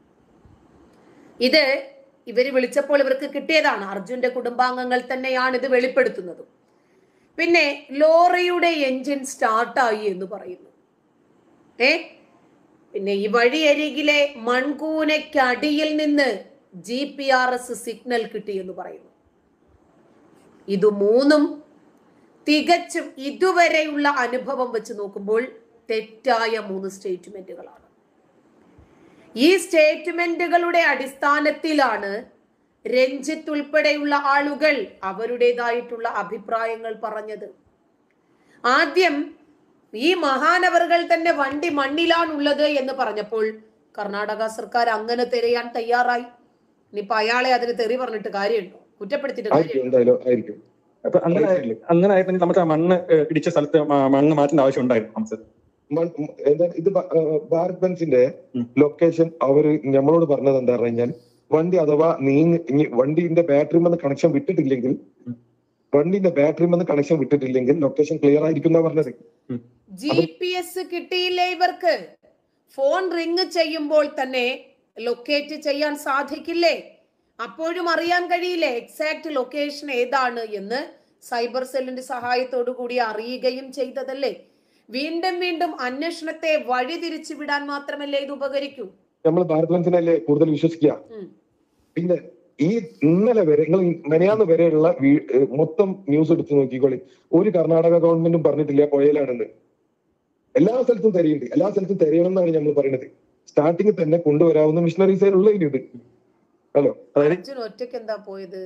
ഇത് ഇവര് വിളിച്ചപ്പോൾ ഇവർക്ക് കിട്ടിയതാണ് അർജുന്റെ കുടുംബാംഗങ്ങൾ തന്നെയാണ് ഇത് വെളിപ്പെടുത്തുന്നതും പിന്നെ ലോറിയുടെ എഞ്ചിൻ സ്റ്റാർട്ടായി എന്ന് പറയുന്നു ഏ പിന്നെ ഈ വഴിയരികിലെ മൺകൂനയ്ക്കടിയിൽ നിന്ന് G P R S signal കിട്ടി എന്ന് പറയുന്നു ഇത് മൂന്നും തികച്ചും ഇതുവരെയുള്ള അനുഭവം വെച്ച് നോക്കുമ്പോൾ തെറ്റായ മൂന്ന് സ്റ്റേറ്റ്മെന്റുകളാണ് ഈ സ്റ്റേറ്റ്മെന്റുകളുടെ അടിസ്ഥാനത്തിലാണ് രഞ്ജിത്ത് ഉൾപ്പെടെയുള്ള ആളുകൾ അവരുടേതായിട്ടുള്ള അഭിപ്രായങ്ങൾ പറഞ്ഞത് ആദ്യം ഈ മഹാനവറുകൾ തന്നെ വണ്ടി മണ്ണിലാണുള്ളത് എന്ന് പറഞ്ഞപ്പോൾ കർണാടക സർക്കാർ അങ്ങനെ തിരയാൻ തയ്യാറായി ഇനിയിപ്പൊ അയാളെ അതിന് തെറി പറഞ്ഞിട്ട് കാര്യമുണ്ടോ കുറ്റപ്പെടുത്തിയിട്ട് ആയിരിക്കും കാര്യമുണ്ടോ എന്തായാലും ആയിരിക്കും അപ്പൊ അങ്ങനെ അങ്ങനെ ആയിരുന്നെങ്കിൽ നമുക്ക് ആ മണ്ണ് ഏഹ്, ഇടിച്ച സ്ഥലത്ത് മ- മണ്ണ് മാറ്റേണ്ട ആവശ്യം ഉണ്ടായിരുന്നു നമുക്ക് മൺ- ഉം, എന്താ ഇത് ബ- ആ, ഭാരത് ബെൻസിന്റെ ഉം. ലൊക്കേഷൻ അവര് നമ്മളോട് പറഞ്ഞത് എന്താ പറഞ്ഞു കഴിഞ്ഞാൽ വണ്ടി അഥവാ നീങ്ങി ഇനി വണ്ടിന്റെ ബാറ്ററി മെന്ന് കണക്ഷൻ വിട്ടിട്ടില്ലെങ്കിൽ ഉം. വണ്ടിന്റെ ബാറ്ററി മെന്ന് കണക്ഷൻ വിട്ടിട്ടില്ലെങ്കിൽ ലൊക്കേഷൻ ക്ലിയർ ആയിരിക്കും എന്നാ പറഞ്ഞത് ജി പി എസ് കിട്ടിയില്ലേ ഇവർക്ക് ഫോൺ റിങ് ചെയ്യുമ്പോൾ തന്നെ ലൊക്കേറ്റ് ചെയ്യാൻ സാധിക്കില്ലേ അപ്പോഴും അറിയാൻ കഴിയില്ലേ എക്സാക്ട് ലൊക്കേഷൻ ഏതാണ് എന്ന് സൈബർ സെല്ലിന്റെ സഹായത്തോടു കൂടി അറിയുകയും ചെയ്തതല്ലേ വീണ്ടും വീണ്ടും അന്വേഷണത്തെ വഴിതിരിച്ചു വിടാൻ മാത്രമല്ലേ ഇത് ഉപകരിക്കൂ നമ്മൾ ഭാരത് ബെൻസിനല്ലേ കൂടുതൽ വിശ്വസിക്കുക ഉം. പിന്നെ ഈ ഇന്നലെ വരെ നിങ്ങൾ മെനയാന്ന് വരെയുള്ള വീ- ഏഹ് മൊത്തം ന്യൂസ് എടുത്ത് നോക്കിക്കോളി ഒരു കർണാടക ഗവൺമെന്റും പറഞ്ഞിട്ടില്ല പുഴയിലാണെന്ന് എല്ലാ സ്ഥലത്തും തെരയുണ്ട് എല്ലാ സ്ഥലത്തും തെരയണം എന്നാണ് നമ്മൾ പറയുന്നത് സ്റ്റാർട്ടിങ്ങിൽ തന്നെ കൊണ്ടുവരാവുന്ന മിഷണറീസ് ഉള്ള ഇനി ഇത് ഹലോ അതായത് അർജുൻ ഒറ്റയ്ക്ക് എന്താ പോയത്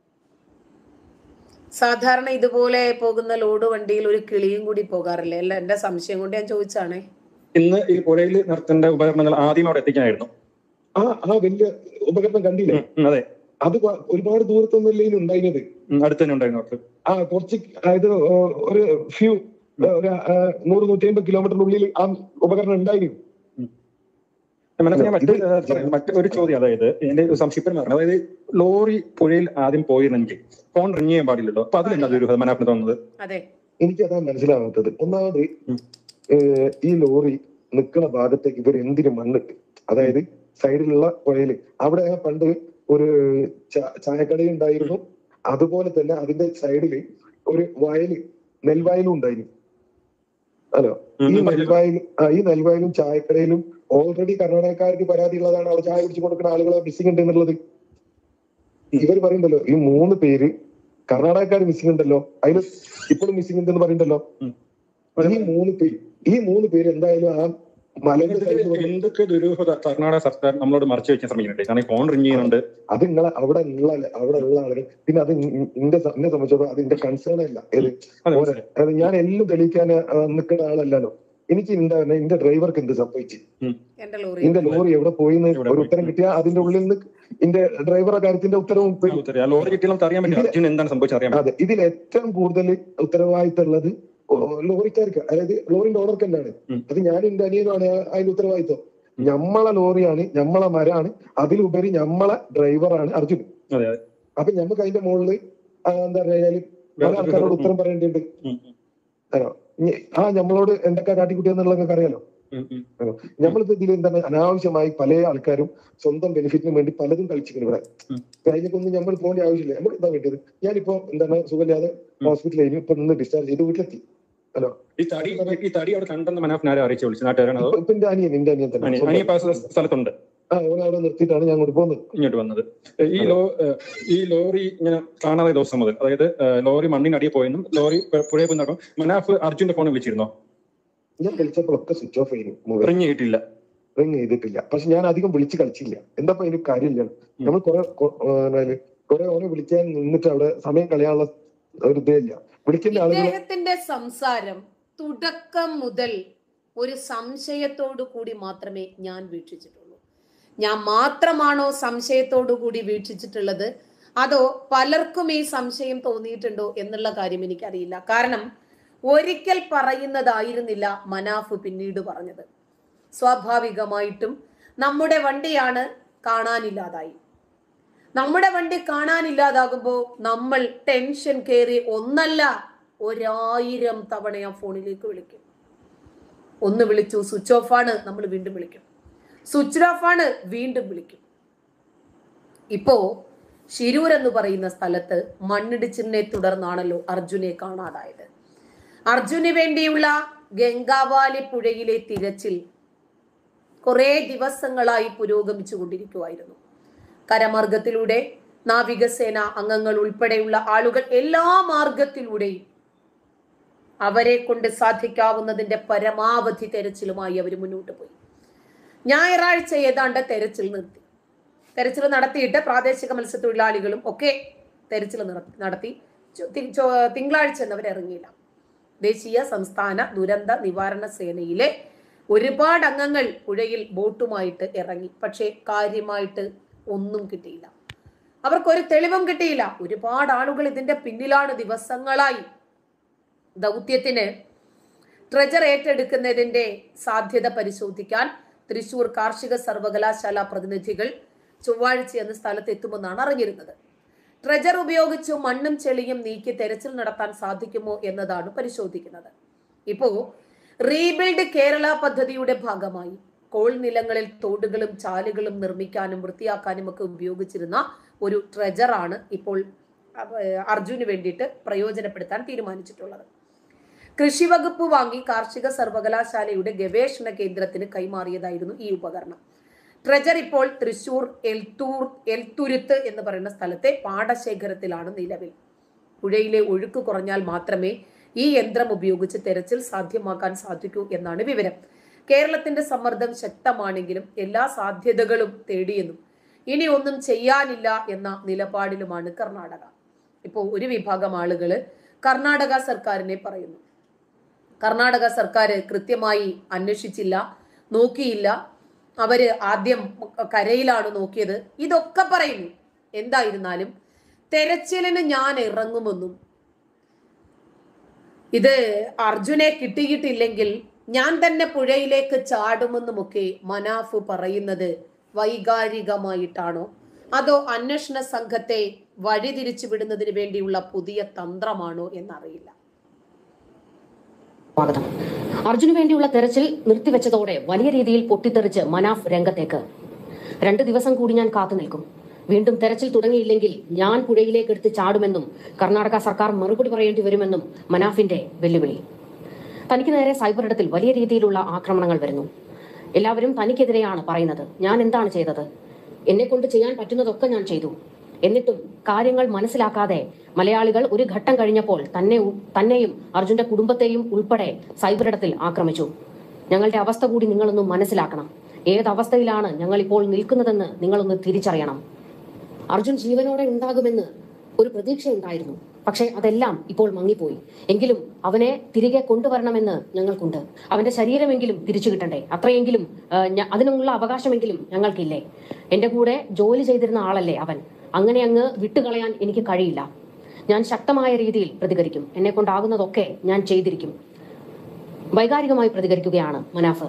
സാധാരണ ഇതുപോലെ പോകുന്ന ലോഡ് വണ്ടിയിൽ ഒരു കിളിയും കൂടി പോകാറില്ലേ അല്ല എന്റെ സംശയം കൊണ്ട് ഞാൻ ചോദിച്ചാണേ ഇന്ന് ഈ പുഴയിൽ നിർത്തേണ്ട ഉപകരണങ്ങൾ ആദ്യം അവിടെ എത്തിക്കാനായിരുന്നു ആ ആ വലിയ ഉപകരണം കണ്ടില്ലേ ഉം, ഉം, അതെ അത് വ- ഒരുപാട് ദൂരത്തൊന്നുമല്ലേ ഇനി ഉണ്ടായിരുന്നത് ഉം, അടുത്ത് തന്നെ ഉണ്ടായിരുന്നു അവർക്ക് ആ കുറച്ച് അതായത് ഒരു ഫ്യൂ ഒരു ആ, നൂറ് നൂറ്റി അമ്പത് കിലോമീറ്ററിനുള്ളിൽ ആ ഉപകരണം ഉണ്ടായിരുന്നു മനസ്സിലാൻ മറ്റ് sorry, മറ്റ് ഒരു ചോദ്യം അതായത് എന്റെ ഒരു സംശയിപ്പം പറഞ്ഞു അതായത് ലോറി പുഴയിൽ ആദ്യം പോയിരുന്നെങ്കിൽ ഫോൺ റിങ് ചെയ്യാൻ പാടില്ലല്ലോ അപ്പൊ അതിലെന്താ ഒരു മനസ്സിന് തോന്നുന്നത് അതെ എനിക്ക് അതാ മനസ്സിലാവാത്തത് ഒന്നാമത് ഉം. ഏഹ് ഈ ലോറി നിൽക്കുന്ന ഭാഗത്തേക്ക് ഇവർ എന്തിനു മണ്ണിട്ട് അതായത് സൈഡിലുള്ള പുഴയില് അവിടെ പണ്ട് ഒരു ചാ- ചായക്കട ഉണ്ടായിരുന്നു അതുപോലെ തന്നെ അതിന്റെ സൈഡില് ഒരു വയല് നെൽവയലും ഉണ്ടായിരുന്നു ഹലോ ഉം, ഈ ഉം, നെൽവയലും ആ, ഈ നെൽവയലും ചായക്കടയിലും ഓൾറെഡി കർണാടകക്കാർക്ക് പരാതി ഉള്ളതാണ് അവിടെ ചായ കുടിച്ചു കൊടുക്കുന്ന ആളുകളെ മിസ്സിംഗ് ഉണ്ട് എന്നുള്ളത് ഇവർ പറയുന്നല്ലോ ഈ മൂന്ന് പേര് കർണാടകക്കാർ മിസ്സിംഗ് ഉണ്ടല്ലോ അതിന് ഇപ്പോഴും മിസ്സിംഗ് ഉണ്ടെന്ന് പറയുന്നല്ലോ ഉം. ഈ മൂന്ന് പേര് ഈ മൂന്ന് പേര് എന്തായാലും ആ മലയുടെ സൈഡിൽ വന്ന് എന്തൊക്കെ ദുരൂഹത കർണാടക സർക്കാർ നമ്മളോട് മറച്ചു വെക്കാൻ ശ്രമിക്കുന്നുണ്ട് കാരണം ഈ ഫോൺ റിങ് ചെയ്യുന്നുണ്ട് അത് നിങ്ങളെ അവിടെ ഉള്ള അവിടെ ഉള്ള ആളുകൾ പിന്നെ അത് എന്റെ എന്നെ സംബന്ധിച്ചിടത്തോളം അത് എന്റെ കൺസേൺ അല്ല ഏത് അതെ, ഓരോ- അത് ഞാൻ എല്ലാം തെളിയിക്കാൻ ആ, നിൽക്കുന്ന ആളല്ലല്ലോ എനിക്ക് എന്താ പറഞ്ഞാ എന്റെ ഡ്രൈവർക്ക് എന്ത് സംഭവിച്ചു എന്റെ ലോറി എന്റെ ലോറി എവിടെ പോയി എന്ന് എവിടെ ഒരു പോയി? ഉത്തരം കിട്ടിയാൽ അതിന്റെ ഉള്ളിൽ നിന്ന് എന്റെ ഡ്രൈവറുടെ കാര്യത്തിന്റെ ഉത്തരവും വരും. ഉത്തരം. ആ ലോറി കിട്ടിയാൽ നമുക്ക് അറിയാൻ പറ്റും അർജുൻ എന്താണ് സംഭവിച്ചത് അറിയാൻ പറ്റും അതെ ഇതിൽ ഏറ്റവും കൂടുതൽ ഉത്തരവാദിത്തം ഉള്ളത് ലോറിക്കാർക്ക് അതായത് ലോറിന്റെ ഓണർക്ക് തന്നെയാണ് ഉം. അത് ഞാൻ എന്റെ അനിയനുമാണ് ആ- അതിന്റെ ഉത്തരവാദിത്തം ഞമ്മളെ ലോറിയാണ് ഞമ്മളെ മരാണ് അതിലുപരി ഞമ്മളെ ഡ്രൈവറാണ് അർജുൻ അതെ അതെ അപ്പൊ ഞമ്മക്ക് അതിന്റെ മുകളിൽ എന്താ പറയാ പല ആൾക്കാരോട് ഉത്തരം പറയേണ്ടതുണ്ട് ഉം, ആണോ ഇനി ആ ഞമ്മളോട് എന്തൊക്കെ കാട്ടിക്കുട്ടിയെന്നുള്ളതൊക്കെ അറിയാലോ ഉം, ഉം. നമ്മളിപ്പോ ഇതിൽ എന്താണ് അനാവശ്യമായി പല ആൾക്കാരും സ്വന്തം ബെനിഫിറ്റിന് വേണ്ടി പലതും കളിച്ചിരിക്കുന്നു ഇവിടെ ഉം. അതിലേക്കൊന്നും നമ്മൾ പോകേണ്ട ആവശ്യമില്ല നമ്മൾ എന്താ വേണ്ടത് ഞാനിപ്പോ എന്താണ് സുഖമില്ലാതെ ഹോസ്പിറ്റലിൽ ഇപ്പൊ നിന്ന് ഡിസ്ചാർജ് ചെയ്ത് വീട്ടിലെത്തി ഹലോ ഈ തടി ഈ തടി അവിടെ കണ്ടെന്ന് മനാഫിനെ ആരെ അറിയിച്ചു വിളിച്ചു നാട്ടുകാരാണ് അതോ ഇപ്പൊ എന്റെ അനിയൻ എന്റെ അനിയൻ തന്നെ അനി- അനിയപ്പ ആ സ്ഥലത്തുണ്ട് ആ ഓനെ അവിടെ നിർത്തിയിട്ടാണ് ഞാൻ അങ്ങോട്ട് പോകുന്നത് ഇങ്ങോട്ട് വന്നത് ഈ ലോ ഏഹ് ഈ ലോറി ഇങ്ങനെ കാണാതെ ദിവസം മുതൽ അതായത് ഏഹ് ലോറി മണ്ണിനടിയെ പോയെന്നും ലോറി പു- പുഴയിൽ പോയി നടക്കും മനാഫ് അർജുന്റെ ഫോൺ വിളിച്ചിരുന്നോ ഞാൻ വിളിച്ചപ്പോഴൊക്കെ സ്വിച്ച് ഓഫ് ചെയ്തു മൊബൈൽ റിങ് കിട്ടിയില്ല റിങ് ചെയ്തിട്ടില്ല പക്ഷെ ഞാൻ അധികം വിളിച്ച് കളിച്ചില്ല എന്താ എനിക്ക് കാര്യമില്ല നമ്മൾ കുറെ കുറെ ഓനെ വിളിക്കാൻ നിന്നിട്ട് അവിടെ സമയം കളയാനുള്ള ഒരു ഇതേ ഇല്ല വിളിക്കുന്ന ആളുകൾ ഇദ്ദേഹത്തിന്റെ സംസാരം തുടക്കം മുതൽ ഒരു സംശയത്തോടു കൂടി മാത്രമേ ഞാൻ വീക്ഷിച്ചിട്ടുള്ളൂ ഞാൻ മാത്രമാണോ സംശയത്തോടു കൂടി വീക്ഷിച്ചിട്ടുള്ളത് അതോ പലർക്കും ഈ സംശയം തോന്നിയിട്ടുണ്ടോ എന്നുള്ള കാര്യം എനിക്കറിയില്ല കാരണം ഒരിക്കൽ പറയുന്നതായിരുന്നില്ല മനാഫ് പിന്നീട് പറഞ്ഞത് സ്വാഭാവികമായിട്ടും നമ്മുടെ വണ്ടിയാണ് കാണാനില്ലാതായി നമ്മുടെ വണ്ടി കാണാനില്ലാതാകുമ്പോൾ നമ്മൾ ടെൻഷൻ കയറി ഒന്നല്ല ഒരായിരം തവണ ആ ഫോണിലേക്ക് വിളിക്കും ഒന്ന് വിളിച്ചു സ്വിച്ച് ഓഫ് ആണ് നമ്മൾ വീണ്ടും വിളിക്കും സ്വിച്ച് ഓഫ് ആണ് വീണ്ടും വിളിക്കും ഇപ്പോ ശിരൂർ എന്ന് പറയുന്ന സ്ഥലത്ത് മണ്ണിടിച്ചിലിനെ തുടർന്നാണല്ലോ അർജുനെ കാണാതായത് അർജുന് വേണ്ടിയുള്ള ഗംഗാവാലി പുഴയിലെ തിരച്ചിൽ കുറെ ദിവസങ്ങളായി പുരോഗമിച്ചു കൊണ്ടിരിക്കുമായിരുന്നു കരമാർഗത്തിലൂടെ നാവികസേന അംഗങ്ങൾ ഉൾപ്പെടെയുള്ള ആളുകൾ എല്ലാ മാർഗത്തിലൂടെയും അവരെ കൊണ്ട് സാധിക്കാവുന്നതിന്റെ പരമാവധി തെരച്ചിലുമായി അവർ മുന്നോട്ട് പോയി ഞായറാഴ്ച ഏതാണ്ട് തെരച്ചിൽ നിർത്തി തെരച്ചിൽ നടത്തിയിട്ട് പ്രാദേശിക മത്സ്യത്തൊഴിലാളികളും ഒക്കെ തെരച്ചിൽ നടത്തി നടത്തി ചൊ- തി- ചൊ- തിങ്കളാഴ്ച എന്നവർ ഇറങ്ങിയില്ല ദേശീയ സംസ്ഥാന ദുരന്ത നിവാരണ സേനയിലെ ഒരുപാട് അംഗങ്ങൾ പുഴയിൽ ബോട്ടുമായിട്ട് ഇറങ്ങി പക്ഷേ കാര്യമായിട്ട് ഒന്നും കിട്ടിയില്ല അവർക്കൊരു തെളിവും കിട്ടിയില്ല ഒരുപാട് ആളുകൾ ഇതിന്റെ പിന്നിലാണ് ദിവസങ്ങളായി ദൗത്യത്തിന് ട്രജർ ഏറ്റെടുക്കുന്നതിന്റെ സാധ്യത പരിശോധിക്കാൻ തൃശൂർ കാർഷിക സർവകലാശാല പ്രതിനിധികൾ ചൊവ്വാഴ്ച എന്ന സ്ഥലത്ത് എത്തുമെന്നാണ് അറിഞ്ഞിരുന്നത് ട്രജർ ഉപയോഗിച്ച് മണ്ണും ചെളിയും നീക്കി തെരച്ചിൽ നടത്താൻ സാധിക്കുമോ എന്നതാണ് പരിശോധിക്കുന്നത് ഇപ്പോ റീബിൽഡ് കേരള പദ്ധതിയുടെ ഭാഗമായി കോൾ നിലങ്ങളിൽ തോടുകളും ചാലുകളും നിർമ്മിക്കാനും വൃത്തിയാക്കാനും ഒക്കെ ഉപയോഗിച്ചിരുന്ന ഒരു ട്രജറാണ് ഇപ്പോൾ അഹ്, അർജുന് വേണ്ടിയിട്ട് പ്രയോജനപ്പെടുത്താൻ തീരുമാനിച്ചിട്ടുള്ളത് കൃഷി വകുപ്പ് വാങ്ങി കാർഷിക സർവകലാശാലയുടെ ഗവേഷണ കേന്ദ്രത്തിന് കൈമാറിയതായിരുന്നു ഈ ഉപകരണം ട്രജർ ഇപ്പോൾ തൃശൂർ എൽത്തൂർ എൽത്തുരുത്ത് എന്ന് പറയുന്ന സ്ഥലത്തെ പാടശേഖരത്തിലാണ് നിലവിൽ പുഴയിലെ ഒഴുക്ക് കുറഞ്ഞാൽ മാത്രമേ ഈ യന്ത്രം ഉപയോഗിച്ച് തെരച്ചിൽ സാധ്യമാക്കാൻ സാധിക്കൂ എന്നാണ് വിവരം കേരളത്തിന്റെ സമ്മർദ്ദം ശക്തമാണെങ്കിലും എല്ലാ സാധ്യതകളും തേടിയെന്നും ഇനി ഒന്നും ചെയ്യാനില്ല എന്ന നിലപാടിലുമാണ് കർണാടക ഇപ്പോൾ ഒരു വിഭാഗം ആളുകൾ കർണാടക സർക്കാരിനെ പറയുന്നു കർണാടക സർക്കാർ കൃത്യമായി അന്വേഷിച്ചില്ല നോക്കിയില്ല അവര് ആദ്യം കരയിലാണ് നോക്കിയത് ഇതൊക്കെ പറയുന്നു എന്തായിരുന്നാലും തെരച്ചിലിന് ഞാൻ ഇറങ്ങുമെന്നും ഇത് അർജുനെ കിട്ടിയിട്ടില്ലെങ്കിൽ ഞാൻ തന്നെ പുഴയിലേക്ക് ചാടുമെന്നുമൊക്കെ മനാഫ് പറയുന്നത് വൈകാരികമായിട്ടാണോ അതോ അന്വേഷണ സംഘത്തെ വഴിതിരിച്ചു വിടുന്നതിന് വേണ്ടിയുള്ള പുതിയ തന്ത്രമാണോ എന്നറിയില്ല സ്വാഗതം അർജുന് വേണ്ടിയുള്ള തെരച്ചിൽ നിർത്തിവെച്ചതോടെ വലിയ രീതിയിൽ പൊട്ടിത്തെറിച്ച് മനാഫ് രംഗത്തേക്ക് രണ്ട് ദിവസം കൂടി ഞാൻ കാത്തു നിൽക്കും വീണ്ടും തെരച്ചിൽ തുടങ്ങിയില്ലെങ്കിൽ ഞാൻ പുഴയിലേക്ക് എടുത്ത് ചാടുമെന്നും കർണാടക സർക്കാർ മറുപടി പറയേണ്ടി വരുമെന്നും മനാഫിന്റെ വെല്ലുവിളി തനിക്ക് നേരെ സൈബർ ഇടത്തിൽ വലിയ രീതിയിലുള്ള ആക്രമണങ്ങൾ വരുന്നു എല്ലാവരും തനിക്കെതിരെയാണ് പറയുന്നത് ഞാൻ എന്താണ് ചെയ്തത് എന്നെ കൊണ്ട് ചെയ്യാൻ പറ്റുന്നതൊക്കെ ഞാൻ ചെയ്തു എന്നിട്ടും കാര്യങ്ങൾ മനസ്സിലാക്കാതെ മലയാളികൾ ഒരു ഘട്ടം കഴിഞ്ഞപ്പോൾ തന്നെ ഉ- തന്നെയും അർജുന്റെ കുടുംബത്തെയും ഉൾപ്പെടെ സൈബർ ഇടത്തിൽ ആക്രമിച്ചു ഞങ്ങളുടെ അവസ്ഥ കൂടി നിങ്ങളൊന്ന് മനസ്സിലാക്കണം ഏതവസ്ഥയിലാണ് ഞങ്ങൾ ഇപ്പോൾ നിൽക്കുന്നതെന്ന് നിങ്ങളൊന്ന് തിരിച്ചറിയണം അർജുൻ ജീവനോടെ ഉണ്ടാകുമെന്ന് ഒരു പ്രതീക്ഷ ഉണ്ടായിരുന്നു പക്ഷേ അതെല്ലാം ഇപ്പോൾ മങ്ങിപ്പോയി എങ്കിലും അവനെ തിരികെ കൊണ്ടുവരണമെന്ന് ഞങ്ങൾക്കുണ്ട് അവന്റെ ശരീരമെങ്കിലും തിരിച്ചു കിട്ടണ്ടേ അത്രയെങ്കിലും ആ, ഞ- അതിനുള്ള അവകാശമെങ്കിലും ഞങ്ങൾക്കില്ലേ എന്റെ കൂടെ ജോലി ചെയ്തിരുന്ന ആളല്ലേ അവൻ അങ്ങനെ അങ്ങ് വിട്ടുകളയാൻ എനിക്ക് കഴിയില്ല ഞാൻ ശക്തമായ രീതിയിൽ പ്രതികരിക്കും എന്നെ കൊണ്ടാകുന്നതൊക്കെ ഞാൻ ചെയ്തിരിക്കും വൈകാരികമായി പ്രതികരിക്കുകയാണ് മനാഫ്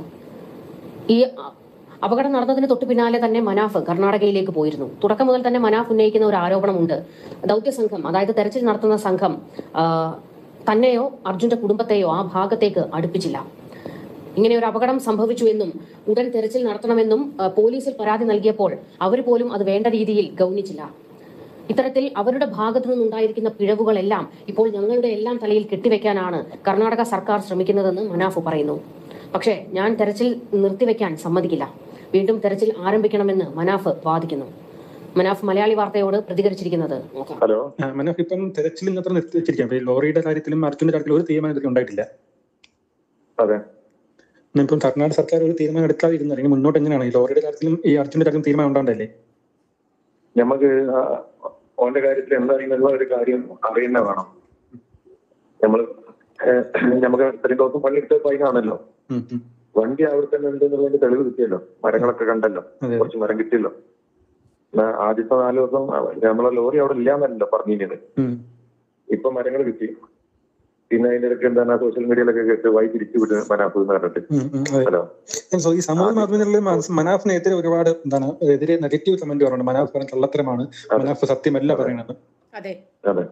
ഈ അ- അപകടം നടന്നതിന് തൊട്ടു പിന്നാലെ തന്നെ മനാഫ് കർണാടകയിലേക്ക് പോയിരുന്നു തുടക്കം മുതൽ തന്നെ മനാഫ് ഉന്നയിക്കുന്ന ഒരു ആരോപണമുണ്ട് ദൗത്യ സംഘം അതായത് തെരച്ചിൽ നടത്തുന്ന സംഘം ആ, തന്നെയോ അർജുന്റെ കുടുംബത്തെയോ ആ ഭാഗത്തേക്ക് അടുപ്പിച്ചില്ല ഇങ്ങനെ ഒരു അപകടം സംഭവിച്ചു എന്നും ഉടൻ തെരച്ചിൽ നടത്തണമെന്നും ആ, പോലീസിൽ പരാതി നൽകിയപ്പോൾ അവർ പോലും അത് വേണ്ട രീതിയിൽ ഗൗനിച്ചില്ല ഇത്തരത്തിൽ അവരുടെ ഭാഗത്തു നിന്നുണ്ടായിരിക്കുന്ന പിഴവുകളെല്ലാം ഇപ്പോൾ ഞങ്ങളുടെ എല്ലാം തലയിൽ കെട്ടിവെക്കാനാണ് കർണാടക സർക്കാർ ശ്രമിക്കുന്നതെന്ന് മനാഫ് പറയുന്നു പക്ഷേ ഞാൻ തെരച്ചിൽ നിർത്തിവെക്കാൻ സമ്മതിക്കില്ല വീണ്ടും തെരച്ചിൽ ആരംഭിക്കണമെന്ന് മനാഫ് വാദിക്കുന്നു മനാഫ് മലയാളി വാർത്തയോട് പ്രതികരിച്ചിരിക്കുന്നത് നോക്കാം ഹലോ ആ, മനോഹ് ഇപ്പം തെരച്ചിൽ ഇന്നത്ര നിർത്തി വെച്ചിരിക്കാം ഇപ്പൊ ഈ ലോറിയുടെ കാര്യത്തിലും അർജുന്റെ കാര്യത്തിലും ഒരു തീരുമാനം ഇതിൽ ഉണ്ടായിട്ടില്ല അതെ ഇപ്പം കർണാടക സർക്കാർ ഒരു തീരുമാനം എടുക്കാതിരുന്നു അല്ലെങ്കിൽ മുന്നോട്ട് എങ്ങനെയാണ് ഈ ലോറിയുടെ കാര്യത്തിലും ഈ അർജുന്റെ കാര്യത്തിലും തീരുമാനം ഉണ്ടാണ്ടല്ലേ നമുക്ക് ആ, ഓന്റെ കാര്യത്തിൽ എന്താണെന്നുള്ള ഒരു കാര്യം അറിയുന്ന വേണം നമ്മള് ഏഹ്, നമുക്ക് ഇത്രയും ദിവസം പണിയെടുത്ത പൈനാണല്ലോ ഉം, ഉം. വണ്ടി അവിടെ തന്നെ ഉണ്ട് എന്നുള്ളതിന്റെ തെളിവ് കിട്ടിയല്ലോ മരങ്ങളൊക്കെ കണ്ടല്ലോ അതെ കുറച്ച് മരം കിട്ടിയല്ലോ എന്നാ ആദ്യത്തെ നാല് ദിവസം നമ്മളെ ലോറി അവിടെ ഇല്ലാന്നല്ലോ പറഞ്ഞിരുന്നത് ഉം. ഇപ്പൊ മരങ്ങൾ കിട്ടി പിന്നെ അതിന്റെ ഇടയ്ക്ക് എന്താണ് സോഷ്യൽ മീഡിയയിലൊക്കെ കേട്ട് വൈ തിരിച്ചു വിട്ട് മനാഫ് എന്ന് പറഞ്ഞിട്ട് ഉം, ഉം, അതെ. ഹലോ സോ ഈ സമൂഹ മാധ്യമങ്ങളിൽ മന- മനാഫിനെതിരെ ഒരുപാട് എന്താണ് എതിരെ നെഗറ്റീവ് കമന്റ് പറയുന്നത് മനാഫ് പറഞ്ഞ കള്ളത്തരമാണ് മനാഫ് സത്യമല്ല പറയുന്നത് അതെ അതെ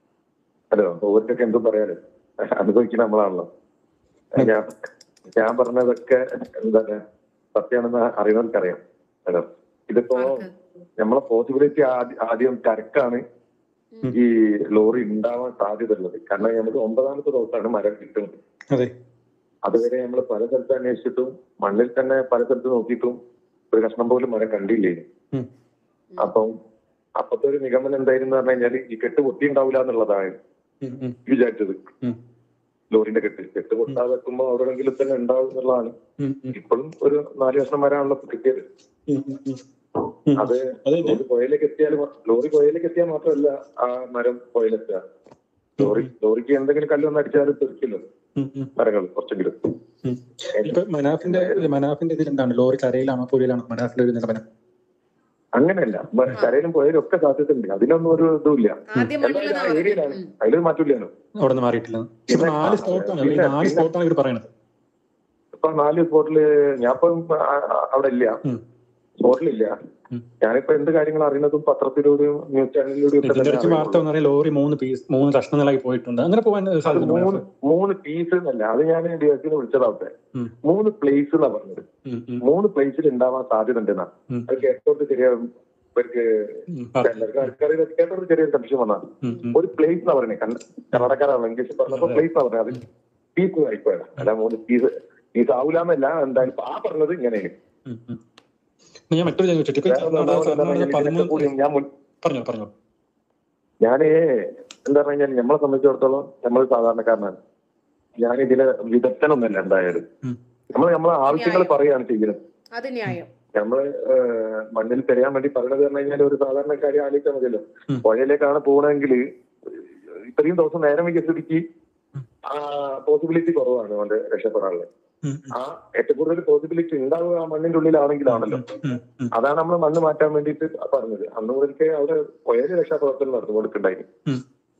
ഹലോ ഓവർക്കൊക്കെ എന്തും പറയാലോ അനുഭവിക്കുന്ന നമ്മളാണല്ലോ ഞാൻ ഞാൻ പറഞ്ഞതൊക്കെ എന്താ പറയാ സത്യമാണെന്ന് അറിയുന്നവർക്കറിയാം ഹലോ ഇതിപ്പോ ആർക്ക്? നമ്മളെ പോസിബിലിറ്റി ആദ്യം കരക്കാണ് ഉം. ഈ ലോറി ഉണ്ടാവാൻ സാധ്യത ഉള്ളത് കാരണം നമുക്ക് ഒമ്പതാമത്തെ ദിവസമാണ് മരം കിട്ടുന്നത് അതെ അതുവരെ നമ്മൾ പല സ്ഥലത്ത് അന്വേഷിച്ചിട്ടും മണ്ണിൽ തന്നെ പല സ്ഥലത്ത് നോക്കിയിട്ടും ഒരു കഷ്ണം പോലും മരം കണ്ടില്ലേ ഉം. അപ്പം അപ്പത്തെ ഒരു നിഗമനം എന്തായിരുന്നു പറഞ്ഞു കഴിഞ്ഞാൽ ഈ കെട്ട് പൊട്ടി ഉണ്ടാവില്ല എന്നുള്ളതാണ് ഉം, ഉം, വിചാരിച്ചത് ഉം. ലോറിന്റെ കെട്ട് കെട്ട് പൊട്ടാതെ വെക്കുമ്പോൾ എവിടെയെങ്കിലും തന്നെ ഉണ്ടാവും എന്നുള്ളതാണ് ഉം, ഉം, ഇപ്പോഴും ഒരു നാല് കഷ്ണം മരമാണല്ലോ കിട്ടിയത് ഉം, ഉം, ഉം. ഉം. അത് അതെ ലോറി പുഴയിലേക്ക് എത്തിയാൽ ലോറി പുഴയിലേക്ക് എത്തിയാൽ മാത്രമല്ല ആ മരം പുഴയിലെത്തുക ലോറി ലോറിക്ക് എന്തെങ്കിലും കല്ല് വന്ന് അടിച്ചാൽ തെറിക്കില്ലോ ഉം, ഉം, മരങ്ങൾ കുറച്ചെങ്കിലും ഉം. ഇപ്പൊ മനാഫിന്റെ മനാഫിന്റെ ഇതിൽ എന്താണ് ലോറി കരയിലാണോ പുഴയിലാണോ മനാഫിന്റെ ഒരു നിലപനം അങ്ങനെയല്ല മ- കരയിലും പോയാലും ഒക്കെ സാധ്യത ഉണ്ട് അതിനൊന്നും ഒരു ഇതുമില്ല ആദ്യം എന്തായാലും ആ മണ്ണിലെന്നാ ഏരിയയിലാണ് പറഞ്ഞത്. ഉം. അതിലൊരു മാറ്റമില്ലല്ലോ അവിടെ നിന്ന് മാറിയിട്ടില്ല പക്ഷെ ഇപ്പൊ നാല് സ്പോട്ടാണ് ഈ നാല് പിന്നെ- സ്പോട്ടാണ് ഇവർ പറയുന്നത് ഇപ്പൊ നാല് സ്പോട്ടില് ഞാൻ ഇപ്പൊ അവിടെ ഇല്ല ഉം. സ്പോട്ടിലില്ല ഉം. ഞാനിപ്പോ എന്ത് കാര്യങ്ങൾ അറിയുന്നതും പത്രത്തിലൂടെയും ന്യൂസ് ചാനലിലൂടെയും ഒക്കെ ഇതിന്റെ തന്നെ ഇടയ്ക്ക് വാർത്ത അറിയുള്ളൂ. വന്നാൽ ലോറി മൂന്ന് പീസ് മൂന്ന് കഷ്ണങ്ങളായി പോയിട്ടുണ്ട് അങ്ങനെ പോകാൻ അത് സാധ്യത മൂന്ന് മൂന്ന് പീസ് എന്നല്ല അത് ഞാൻ ഡി എസിന് വിളിച്ചതാവട്ടെ ഉം. മൂന്ന് പ്ലേസ് എന്നാ പറഞ്ഞത് മൂന്ന് പ്ലേസിൽ ഉണ്ടാവാൻ സാധ്യത ഉണ്ടെന്നാ ഉം. അത് കേട്ടോട്ട് ശരിയാവും ഇവർക്ക് ആൾക്കാർക്ക് കേട്ടോട്ട് ചെറിയൊരു കൺഫ്യൂഷൻ വന്നാ ഒരു പ്ലേസ് എന്നാ പറയുന്നത് കർണാടകക്കാരാണ് ഇംഗ്ലീഷ് പറഞ്ഞപ്പോ പ്ലേസ് എന്നാ പറഞ്ഞത് അത് പീസ് ആയിപ്പോയതാ അല്ല മൂന്ന് പീസ് പീസ് ആവൂലെന്നല്ല എന്തായാലും ആ പറഞ്ഞത് ഇങ്ങനെയാണ് ഞാൻ മറ്റൊരു ചോദ്യം ചോദിച്ചിട്ട് ഇപ്പൊ വേറെ കർണാടക എന്താ കർണാടക ഇതിനൊക്കെ പതിമൂന്ന് കൂടി ഞാൻ മുൻ- പറഞ്ഞോ പറഞ്ഞോ ഞാന് എന്താ പറഞ്ഞു കഴിഞ്ഞാൽ നമ്മളെ സംബന്ധിച്ചിടത്തോളം നമ്മൾ സാധാരണക്കാരനാണ് ഞാൻ ഇതിലെ വിദഗ്ധനൊന്നല്ല എന്തായാലും ഉം. നമ്മൾ നമ്മളെ ആവശ്യങ്ങൾ പറയുകയാണ് ചെയ്യുന്നത് അത് ന്യായം നമ്മള് ഏഹ്, മണ്ണിൽ തിരയാൻ വേണ്ടി പറയണത് പറഞ്ഞു കഴിഞ്ഞാൽ ഒരു സാധാരണക്കാരി ആലോചിച്ചാൽ മതിയല്ലോ ഉം. പുഴയിലേക്കാണ് പോകണമെങ്കിൽ ഇത്രയും ദിവസം നേരം വയ്ക്കിയ സ്ഥിതിക്ക് ഉം. ആ പോസിബിലിറ്റി കുറവാണ് അവന്റെ രക്ഷപ്പെടാനുള്ളത് ഉം, ആ ഏറ്റവും കൂടുതൽ പോസിബിലിറ്റി ഉണ്ടാവുക ആ മണ്ണിന്റെ ഉള്ളിലാണെങ്കിലാണല്ലോ ഉം, ഉം. അതാണ് നമ്മൾ മണ്ണ് മാറ്റാൻ വേണ്ടിയിട്ട് പറഞ്ഞത് അന്ന് മുതൽക്കേ അവിടെ പുഴയിൽ രക്ഷാപ്രവർത്തനം നടന്നു കൊടുക്കുന്നുണ്ടായിരുന്നു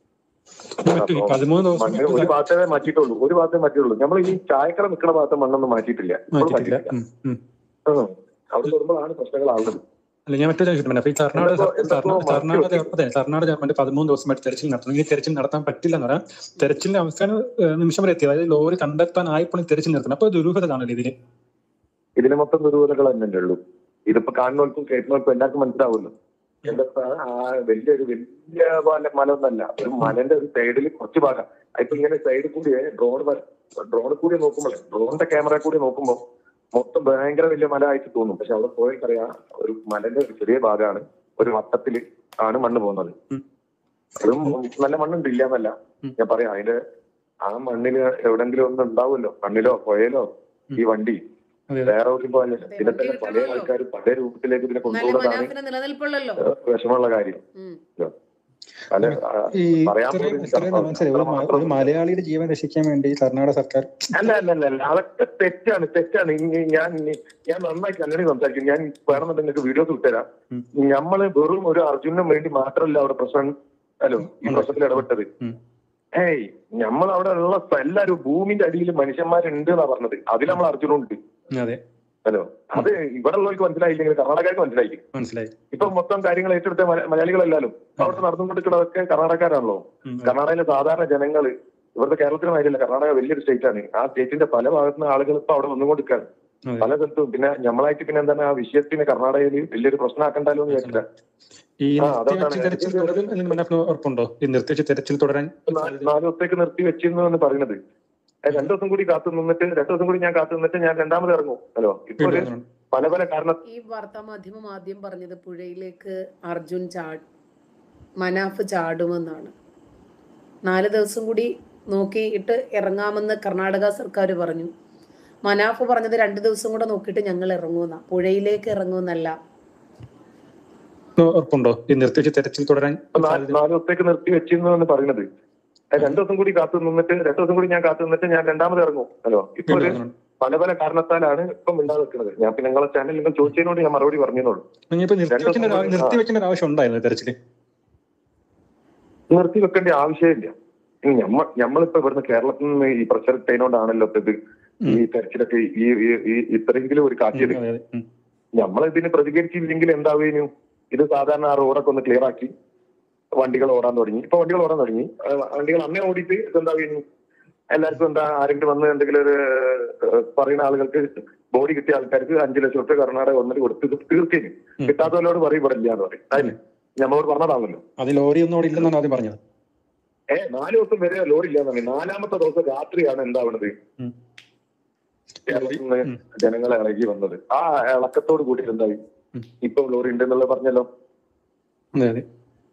ഞാൻ മറ്റൊരു പതിമൂന്ന് ദിവസം മണ്ണ് ഒരു ഭാഗത്തേ മാറ്റിയിട്ടുള്ളൂ ഒരു ഭാഗത്തേ മാറ്റിയിട്ടുള്ളൂ നമ്മൾ ഈ ചായക്കട നിൽക്കുന്ന ഭാഗത്ത് മണ്ണൊന്നും മാറ്റിയിട്ടില്ല ഇപ്പോഴും മാറ്റിയിട്ടില്ല മാറ്റിയിട്ടില്ല ഉം, ഉം. ഉം. അവിടെ വരുമ്പോഴാണ് പ്രശ്നങ്ങളാവുന്നത് അല്ല ഞാൻ മറ്റൊരു ചോദിച്ചിട്ടുണ്ട് അപ്പൊ ഈ കർണാടക എന്തൊക്കെ- എന്തൊക്കെ കർണാടക കർണാടക മാറ്റി അതെ കർണാടക ഗവൺമെന്റ് പതിമൂന്ന് ദിവസമായിട്ട് തെരച്ചിൽ നടത്തുന്നു ഈ തെരച്ചിൽ നടത്താൻ പറ്റില്ല എന്ന് പറയാം തെരച്ചിലിന്റെ അവസാന ഏഹ്, നിമിഷം വരെ എത്തി അതായത് ലോറി കണ്ടെത്താനായപ്പോൾ തെരച്ചിൽ നടത്തുന്നത് അപ്പൊ ദുരൂഹത കാണില്ല ഇതിന് ഇതിന് മൊത്തം ദുരൂഹതകൾ തന്നെ ഉള്ളൂ ഇതിപ്പോ കാണുന്നവർക്കും കേൾക്കുന്നവർക്കും എല്ലാവർക്കും മനസ്സിലാവുമല്ലോ എന്താ ആ വലിയൊരു വലിയ മല മല ഒന്നല്ല ഒരു മലന്റെ ഒരു സൈഡിൽ കുറച്ച് ഭാഗം ഇപ്പൊ ഇങ്ങനെ സൈഡിൽ കൂടി ഡ്രോൺ ഡ്രോണിൽ കൂടി നോക്കുമ്പോൾ ഡ്രോണിന്റെ ക്യാമറ കൂടി നോക്കുമ്പോൾ മൊത്തം ഭയങ്കര വലിയ മല ആയിട്ട് തോന്നും പക്ഷെ അവിടെ പോയിട്ടറിയാം ഒരു മലന്റെ ഒരു ചെറിയ ഭാഗമാണ് ഒരു വട്ടത്തിൽ ആണ് മണ്ണ് പോകുന്നത് ഉം. അതും നല്ല മണ്ണുണ്ട് ഇല്ല എന്നല്ല ഉം. ഞാൻ പറയാം അതിന്റെ ആ മണ്ണിന് എവിടെങ്കിലും ഒന്ന് ഉണ്ടാവുമല്ലോ മണ്ണിലോ പുഴയിലോ ഈ വണ്ടി അതെ അതെ വേറെ എവിടെയും പോകാനില്ല അതെ, ഇതിനെ തന്നെ വണ്ടി പല കിട്ടണമല്ലോ. ആൾക്കാർ പല രൂപത്തിലേക്ക് ഇതിനെ നല്ല കൊണ്ടുപോകുന്നതാണ് മനാഫിന് നിലനിൽപ്പുള്ളല്ലോ വിഷമമുള്ള കാര്യം ഉം. പല ആ, ഈ പറയാൻ ഇത്രയും പോലും ഇത്രയും മനസ്സിലായി ഒരു മ- ഒരു മലയാളിയുടെ ജീവൻ രക്ഷിക്കാൻ വേണ്ടി കർണാടക സർക്കാർ അല്ല അല്ല അല്ല അല്ല അതൊക്കെ തെറ്റാണ് തെറ്റാണ് ഇനി ഞാൻ ഇനി- ഞാൻ നന്നായി കല്ലണി സംസാരിക്കും ഞാൻ വേണമെന്നുണ്ടെങ്കിൽ നിങ്ങൾക്ക് വീഡിയോസ് വിട്ടുതരാം ഉം. നമ്മള് വെറും ഒരു അർജുനും വേണ്ടി മാത്രമല്ല അവിടെ പ്രശ്നം ഹലോ ഈ ഉണ്ട്. പ്രശ്നത്തിൽ ഇടപെട്ടത് ഉം. ഏയ് നമ്മൾ അവിടെ ഉള്ള സ്ഥ- എല്ലാവരും ഭൂമിന്റെ അടിയിൽ മനുഷ്യന്മാരുണ്ട് എന്നാ പറഞ്ഞത് അതിൽ നമ്മൾ അർജുനുണ്ട് അതെ ഹലോ അത് ഇവിടെ ഉള്ളവർക്ക് മനസ്സിലായില്ലെങ്കിൽ കർണാടകർക്ക് മനസ്സിലായി മനസ്സിലായി ഇപ്പൊ മൊത്തം കാര്യങ്ങൾ ഏറ്റെടുത്ത മല- മലയാളികളല്ലല്ലോ അവിടെ നടന്നുകൊണ്ടിരിക്കുന്നതൊക്കെ കർണാടകക്കാരാണല്ലോ ഉം. കർണാടകയിലെ സാധാരണ ജനങ്ങൾ ഇവിടുത്തെ കേരളത്തിന് മാതിരിയല്ല കർണാടക വലിയൊരു സ്റ്റേറ്റ് ആണ് ആ സ്റ്റേറ്റിന്റെ പല ഭാഗത്തുനിന്ന് ആളുകൾ ഇപ്പൊ അവിടെ വന്നുകൊണ്ടിരിക്കുകയാണ് അതെ. പല സ്ഥലത്തും പിന്നെ നമ്മളായിട്ട് പിന്നെ എന്താണ് ആ വിഷയത്തിന് കർണാടകയിൽ വലിയൊരു പ്രശ്നമാക്കണ്ടല്ലോ എന്ന് വിചാരിച്ചില്ല ഈ ആ, നിർത്തിവെച്ച് അതുകൊണ്ടാണ് തെരച്ചിൽ തുടരും അല്ലെങ്കിൽ മനസ്സിന് ഉറപ്പുണ്ടോ ഈ നിർത്തിവെച്ച് തെരച്ചിൽ തുടരാൻ നാ- നാല് ദിവസത്തേക്ക് നിർത്തി വെച്ചിരുന്നു എന്ന് പറയുന്നത് ഏ, രണ്ടു ദിവസം കൂടി കാത്തു നിന്നിട്ട് രണ്ടു ദിവസം കൂടി ഞാൻ കാത്തു നിന്നിട്ട് ഞാൻ രണ്ടാമത് ഇറങ്ങും ഹലോ ഇപ്പൊ ഒരു വീണ്ടും പല പല കാരണ ഈ വാർത്താ മാധ്യമം ആദ്യം പറഞ്ഞത് പുഴയിലേക്ക് അർജുൻ ചാ മനാഫ് ചാടുമെന്നാണ് നാല് ദിവസം കൂടി നോക്കിയിട്ട് ഇറങ്ങാമെന്ന് കർണാടക സർക്കാർ പറഞ്ഞു മനാഫ് പറഞ്ഞത് രണ്ട് ദിവസം കൂടെ നോക്കിയിട്ട് ഞങ്ങൾ ഇറങ്ങുമെന്ന പുഴയിലേക്ക് ഇറങ്ങുമെന്നല്ല ഉറപ്പുണ്ടോ ഈ നിർത്തിവെച്ച് തെരച്ചിൽ തുടരാൻ ഇപ്പൊ നാ- നാല് ദിവസത്തേക്ക് നിർത്തി വെച്ചിരുന്നു എന്ന് പറയുന്നത് ഏ, രണ്ടു ദിവസം കൂടി കാത്തു നിന്നിട്ട് രണ്ടു ദിവസം കൂടി ഞാൻ കാത്തു നിന്നിട്ട് ഞാൻ രണ്ടാമത് ഇറങ്ങും ഹലോ ഇപ്പൊ ഒരു വീണ്ടും പല പല കാരണത്താലാണ് ഇപ്പം ഉണ്ടാ നിൽക്കുന്നത് ഞാൻ പിന്നെ നിങ്ങളെ ചാനൽ നിങ്ങൾ ചോദിച്ചതിനോട് ഞാൻ മറുപടി പറഞ്ഞോളൂ ഇനിയിപ്പോ നിർത്തിവെക്കേണ്ട ഒരു ആ- ദിവസം നിർത്തിവെക്കേണ്ട ഒരു ആവശ്യം ഉണ്ടായിരുന്നു തെരച്ചില് നിർത്തി വെക്കേണ്ട ആവശ്യമില്ല ഇനി ഞമ്മ ഞമ്മളിപ്പോ ഇവിടുന്ന് കേരളത്തിൽ നിന്ന് ഈ പ്രഷർ ഇട്ടതിനോണ്ടാണല്ലോ ഇപ്പൊ ഇത് ഈ തെരച്ചിലൊക്കെ ഈ ഈ- ഈ ഇത്രയെങ്കിലും ഒരു കാറ്റിയത് അതെ അതെ ഉം. നമ്മൾ ഇതിന് പ്രതികരിച്ചില്ലെങ്കിൽ എന്താവുകയും ഇത് സാധാരണ ആ റോഡൊക്കെ ഒന്ന് ക്ലിയർ ആക്കി വണ്ടികൾ ഓടാൻ തുടങ്ങി ഇപ്പൊ വണ്ടികൾ ഓടാൻ തുടങ്ങി ആ, വണ്ടികൾ അന്നേ ഓടിയിട്ട് ഇതെന്താവുകയും എല്ലാവർക്കും എന്താ ആരെങ്കിലും വന്ന് എന്തെങ്കിലും ഒരു ഏഹ്, പറയുന്ന ആളുകൾക്ക് ബോഡി കിട്ടിയ ആൾക്കാർക്ക് അഞ്ചു ലക്ഷം റുപ്യ കർണാടക ഒന്നിട്ട് കൊടുത്ത് ഇത് തീർച്ചയായും ഉം. കിട്ടാത്തവരോട് പറയും ഇവിടെ ഇല്ല എന്ന് പറയും അതിന് നമ്മളോട് പറഞ്ഞതാണല്ലോ അത് ലോറി ഒന്നും അവിടെ ഇല്ലെന്നാണ് ആദ്യം പറഞ്ഞത് ഏ നാല് ദിവസം വരെ ലോറി ഇല്ലാന്നാണ് നാലാമത്തെ ദിവസം രാത്രിയാണ് എന്താവണത് ഉം. കേരളത്തിൽ നിന്ന് ഉം. ജനങ്ങളെ ഇളകി വന്നത് ആ ഇളക്കത്തോട് കൂടിയിട്ട് എന്തായി ഉം. ഇപ്പൊ ലോറി ഉണ്ടെന്നുള്ളത് പറഞ്ഞല്ലോ അതെ അതെ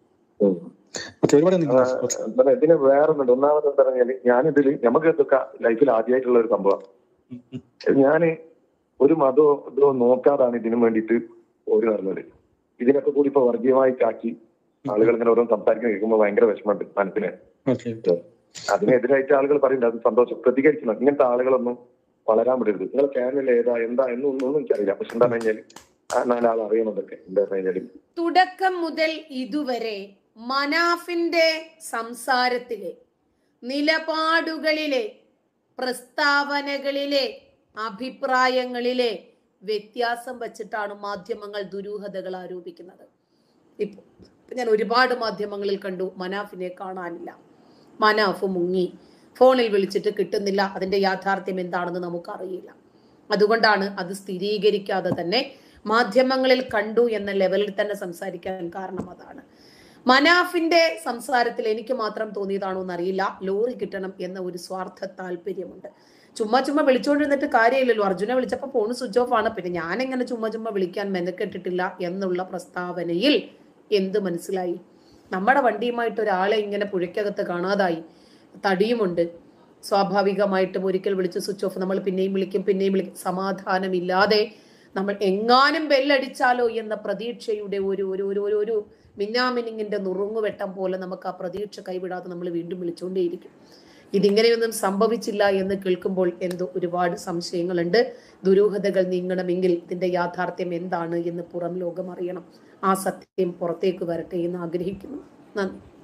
ഓക്കെ ഒരുപാട് നന്ദി. ആ, ഓക്കെ. എന്താ ഇതിന് വേറെ ഒന്നുണ്ട് ഒന്നാമത് എന്താ പറഞ്ഞാല് ഞാനിതില് നമുക്ക് ഇതൊക്കെ ലൈഫിൽ ആദ്യമായിട്ടുള്ള ഒരു സംഭവം ഉം, ഉം. ഞാന് ഒരു മതമോ ഇതോ നോക്കാതാണ് ഇതിനു വേണ്ടിയിട്ട് ഒരു നടന്നത് ഇതിനൊക്കെ കൂടി ഇപ്പൊ വർഗീയമായിട്ടാക്കി ആളുകൾ ഇങ്ങനെ ഓരോ സംസാരിക്കാൻ കേൾക്കുമ്പോൾ ഭയങ്കര വിഷമമുണ്ട് മനസ്സിന് ഓക്കെ അതിനെതിരായിട്ട് ആളുകൾ പറയുന്നുണ്ട് അത് സന്തോഷം പ്രതികരിക്കണം ഇങ്ങനത്തെ ആളുകളൊന്നും വളരാൻ വിടരുത് നിങ്ങളെ ചാനൽ ഏതാ എന്താ എന്നൊന്നും ഒന്നും എനിക്കറിയില്ല പക്ഷെ എന്താ കഴിഞ്ഞാൽ ആ നാലാൾ അറിയണതൊക്കെ എന്താ പറഞ്ഞാൽ തുടക്കം മുതൽ ഇതുവരെ മനാഫിന്റെ സംസാരത്തിലെ നിലപാടുകളിലെ പ്രസ്താവനകളിലെ അഭിപ്രായങ്ങളിലെ വ്യത്യാസം വച്ചിട്ടാണ് മാധ്യമങ്ങൾ ദുരൂഹതകൾ ആരോപിക്കുന്നത് ഇപ്പൊ ഇപ്പൊ ഞാൻ ഒരുപാട് മാധ്യമങ്ങളിൽ കണ്ടു മനാഫിനെ കാണാനില്ല മനാഫ് മുങ്ങി ഫോണിൽ വിളിച്ചിട്ട് കിട്ടുന്നില്ല അതിന്റെ യാഥാർത്ഥ്യം എന്താണെന്ന് നമുക്കറിയില്ല അതുകൊണ്ടാണ് അത് സ്ഥിരീകരിക്കാതെ തന്നെ മാധ്യമങ്ങളിൽ കണ്ടു എന്ന ലെവലിൽ തന്നെ സംസാരിക്കാൻ കാരണം അതാണ് മനാഫിന്റെ സംസാരത്തിൽ എനിക്ക് മാത്രം തോന്നിയതാണോ എന്നറിയില്ല ലോറി കിട്ടണം എന്ന ഒരു സ്വാർത്ഥ താല്പര്യമുണ്ട് ചുമ്മാ ചുമ്മാ വിളിച്ചുകൊണ്ടിരുന്നിട്ട് കാര്യമില്ലല്ലോ അർജുനെ വിളിച്ചപ്പോൾ ഫോൺ സ്വിച്ച് ഓഫ് ആണ് പിന്നെ ഞാൻ എങ്ങനെ ചുമ്മാ ചുമ്മാ വിളിക്കാൻ മെനക്കെട്ടിട്ടില്ല എന്നുള്ള പ്രസ്താവനയിൽ എന്ത് മനസ്സിലായി നമ്മുടെ വണ്ടിയുമായിട്ട് ഒരാളെ ഇങ്ങനെ പുഴയ്ക്കകത്ത് കാണാതായി തടിയുമുണ്ട് സ്വാഭാവികമായിട്ടും ഒരിക്കൽ വിളിച്ച് സ്വിച്ച് ഓഫ് നമ്മൾ പിന്നെയും വിളിക്കും പിന്നെയും വിളിക്കും സമാധാനമില്ലാതെ നമ്മൾ എങ്ങാനും ബെല്ലടിച്ചാലോ എന്ന പ്രതീക്ഷയുടെ ഒരു ഒരു ഒരു ഒരു ഒരു മിന്നാമിനിങ്ങിന്റെ നുറുങ്ങുവെട്ടം പോലെ നമുക്ക് ആ പ്രതീക്ഷ കൈവിടാതെ നമ്മൾ വീണ്ടും വിളിച്ചുകൊണ്ടേയിരിക്കും ഇതിങ്ങനെയൊന്നും സംഭവിച്ചില്ല എന്ന് കേൾക്കുമ്പോൾ എന്തോ ഒരുപാട് സംശയങ്ങളുണ്ട് ദുരൂഹതകൾ നീങ്ങണമെങ്കിൽ ഇതിന്റെ യാഥാർത്ഥ്യം എന്താണ് എന്ന് പുറം ലോകം അറിയണം ആ സത്യം പുറത്തേക്ക് വരട്ടെ എന്ന് ആഗ്രഹിക്കുന്നു നന്ദി